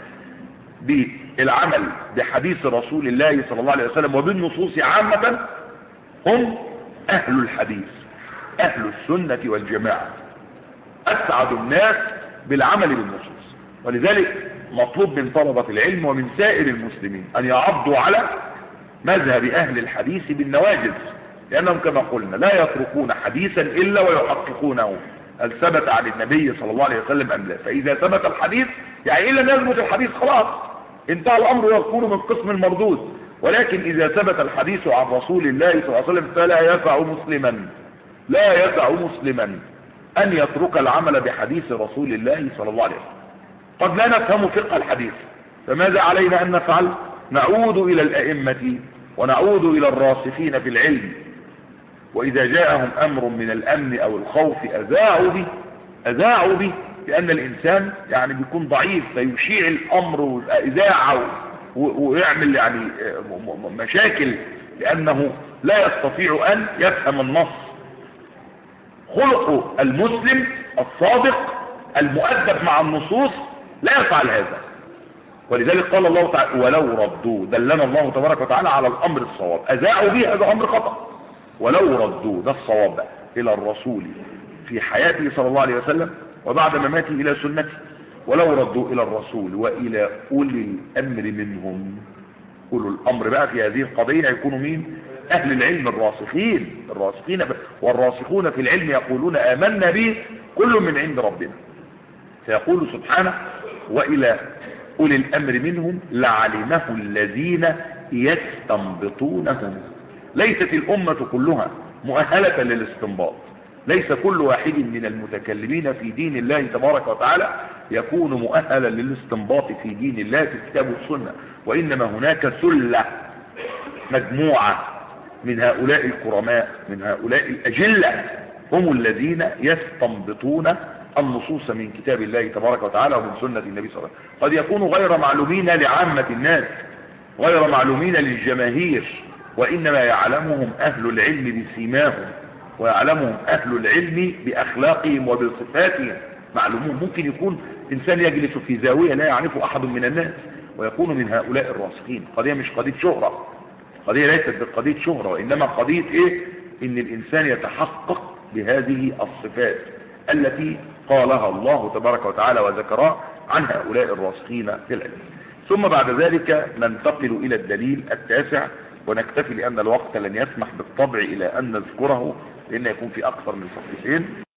A: بالعمل بحديث رسول الله صلى الله عليه وسلم وبالنصوص عامة هم أهل الحديث أهل السنة والجماعة أسعد الناس بالعمل بالنصوص ولذلك مطلوب من طلبة العلم ومن سائر المسلمين أن يعضوا على مذهب أهل الحديث بالنواجذ لأنهم كما قلنا لا يتركون حديثا إلا ويحققونه هل ثبت عن النبي صلى الله عليه وسلم أم لا فإذا ثبت الحديث يعني إلا لم يثبت الحديث خلاص انتهى الأمر ويكون من قسم المردود ولكن إذا ثبت الحديث عن رسول الله صلى الله عليه وسلم فلا يسع مسلما لا يسع مسلما أن يترك العمل بحديث رسول الله صلى الله عليه وسلم قد لا نفهم فقه الحديث فماذا علينا أن نفعل نعود إلى الأئمة ونعود إلى الراسخين في العلم وإذا جاءهم أمر من الأمن أو الخوف أذاعوا به أذاعوا به لأن الإنسان يعني بيكون ضعيف فيشيع الأمر وإذاعة ويعمل يعني مشاكل لأنه لا يستطيع أن يفهم النص خلق المسلم الصادق المؤدب مع النصوص لا يفعل هذا ولذلك قال الله تعالى ولو ردوا دلنا الله تبارك وتعالى على الأمر الصواب أذاعوا به هذا أمر خطأ ولو ردوا ده الصواب إلى الرسول في حياته صلى الله عليه وسلم وبعد مماته إلى سنته ولو ردوا إلى الرسول وإلى أولي الأمر منهم أولو الأمر بقى في هذه القضية يكونوا مين أهل العلم الراسخين الراسخين والراسخون في العلم يقولون آمنا به كل من عند ربنا فيقول سبحانه وإلى أولي الأمر منهم لعلمه الذين يستنبطونه ليست الأمة كلها مؤهلة للاستنباط ليس كل واحد من المتكلمين في دين الله تبارك وتعالى يكون مؤهلا للاستنباط في دين الله في الكتاب والسنة وإنما هناك سلة مجموعة من هؤلاء الكرماء من هؤلاء الأجلة هم الذين يستنبطون النصوص من كتاب الله تبارك وتعالى ومن سنة النبي صلى الله عليه وسلم قد يكونوا غير معلومين لعامة الناس غير معلومين للجماهير وإنما يعلمهم أهل العلم بسيماهم ويعلمهم أهل العلم بأخلاقهم وبصفاتهم معلومون ممكن يكون إنسان يجلس في زاوية لا يعرفه أحد من الناس ويكون من هؤلاء الراسخين قضية مش قضية شهرة قضية ليست بقضية شهرة وإنما قضية إيه إن الإنسان يتحقق بهذه الصفات التي قالها الله تبارك وتعالى وذكرها عن هؤلاء الراسخين في العلم ثم بعد ذلك ننتقل إلى الدليل التاسع ونكتفي لأن الوقت لن يسمح بالطبع إلى أن نذكره لأن يكون في أكثر من صفحتين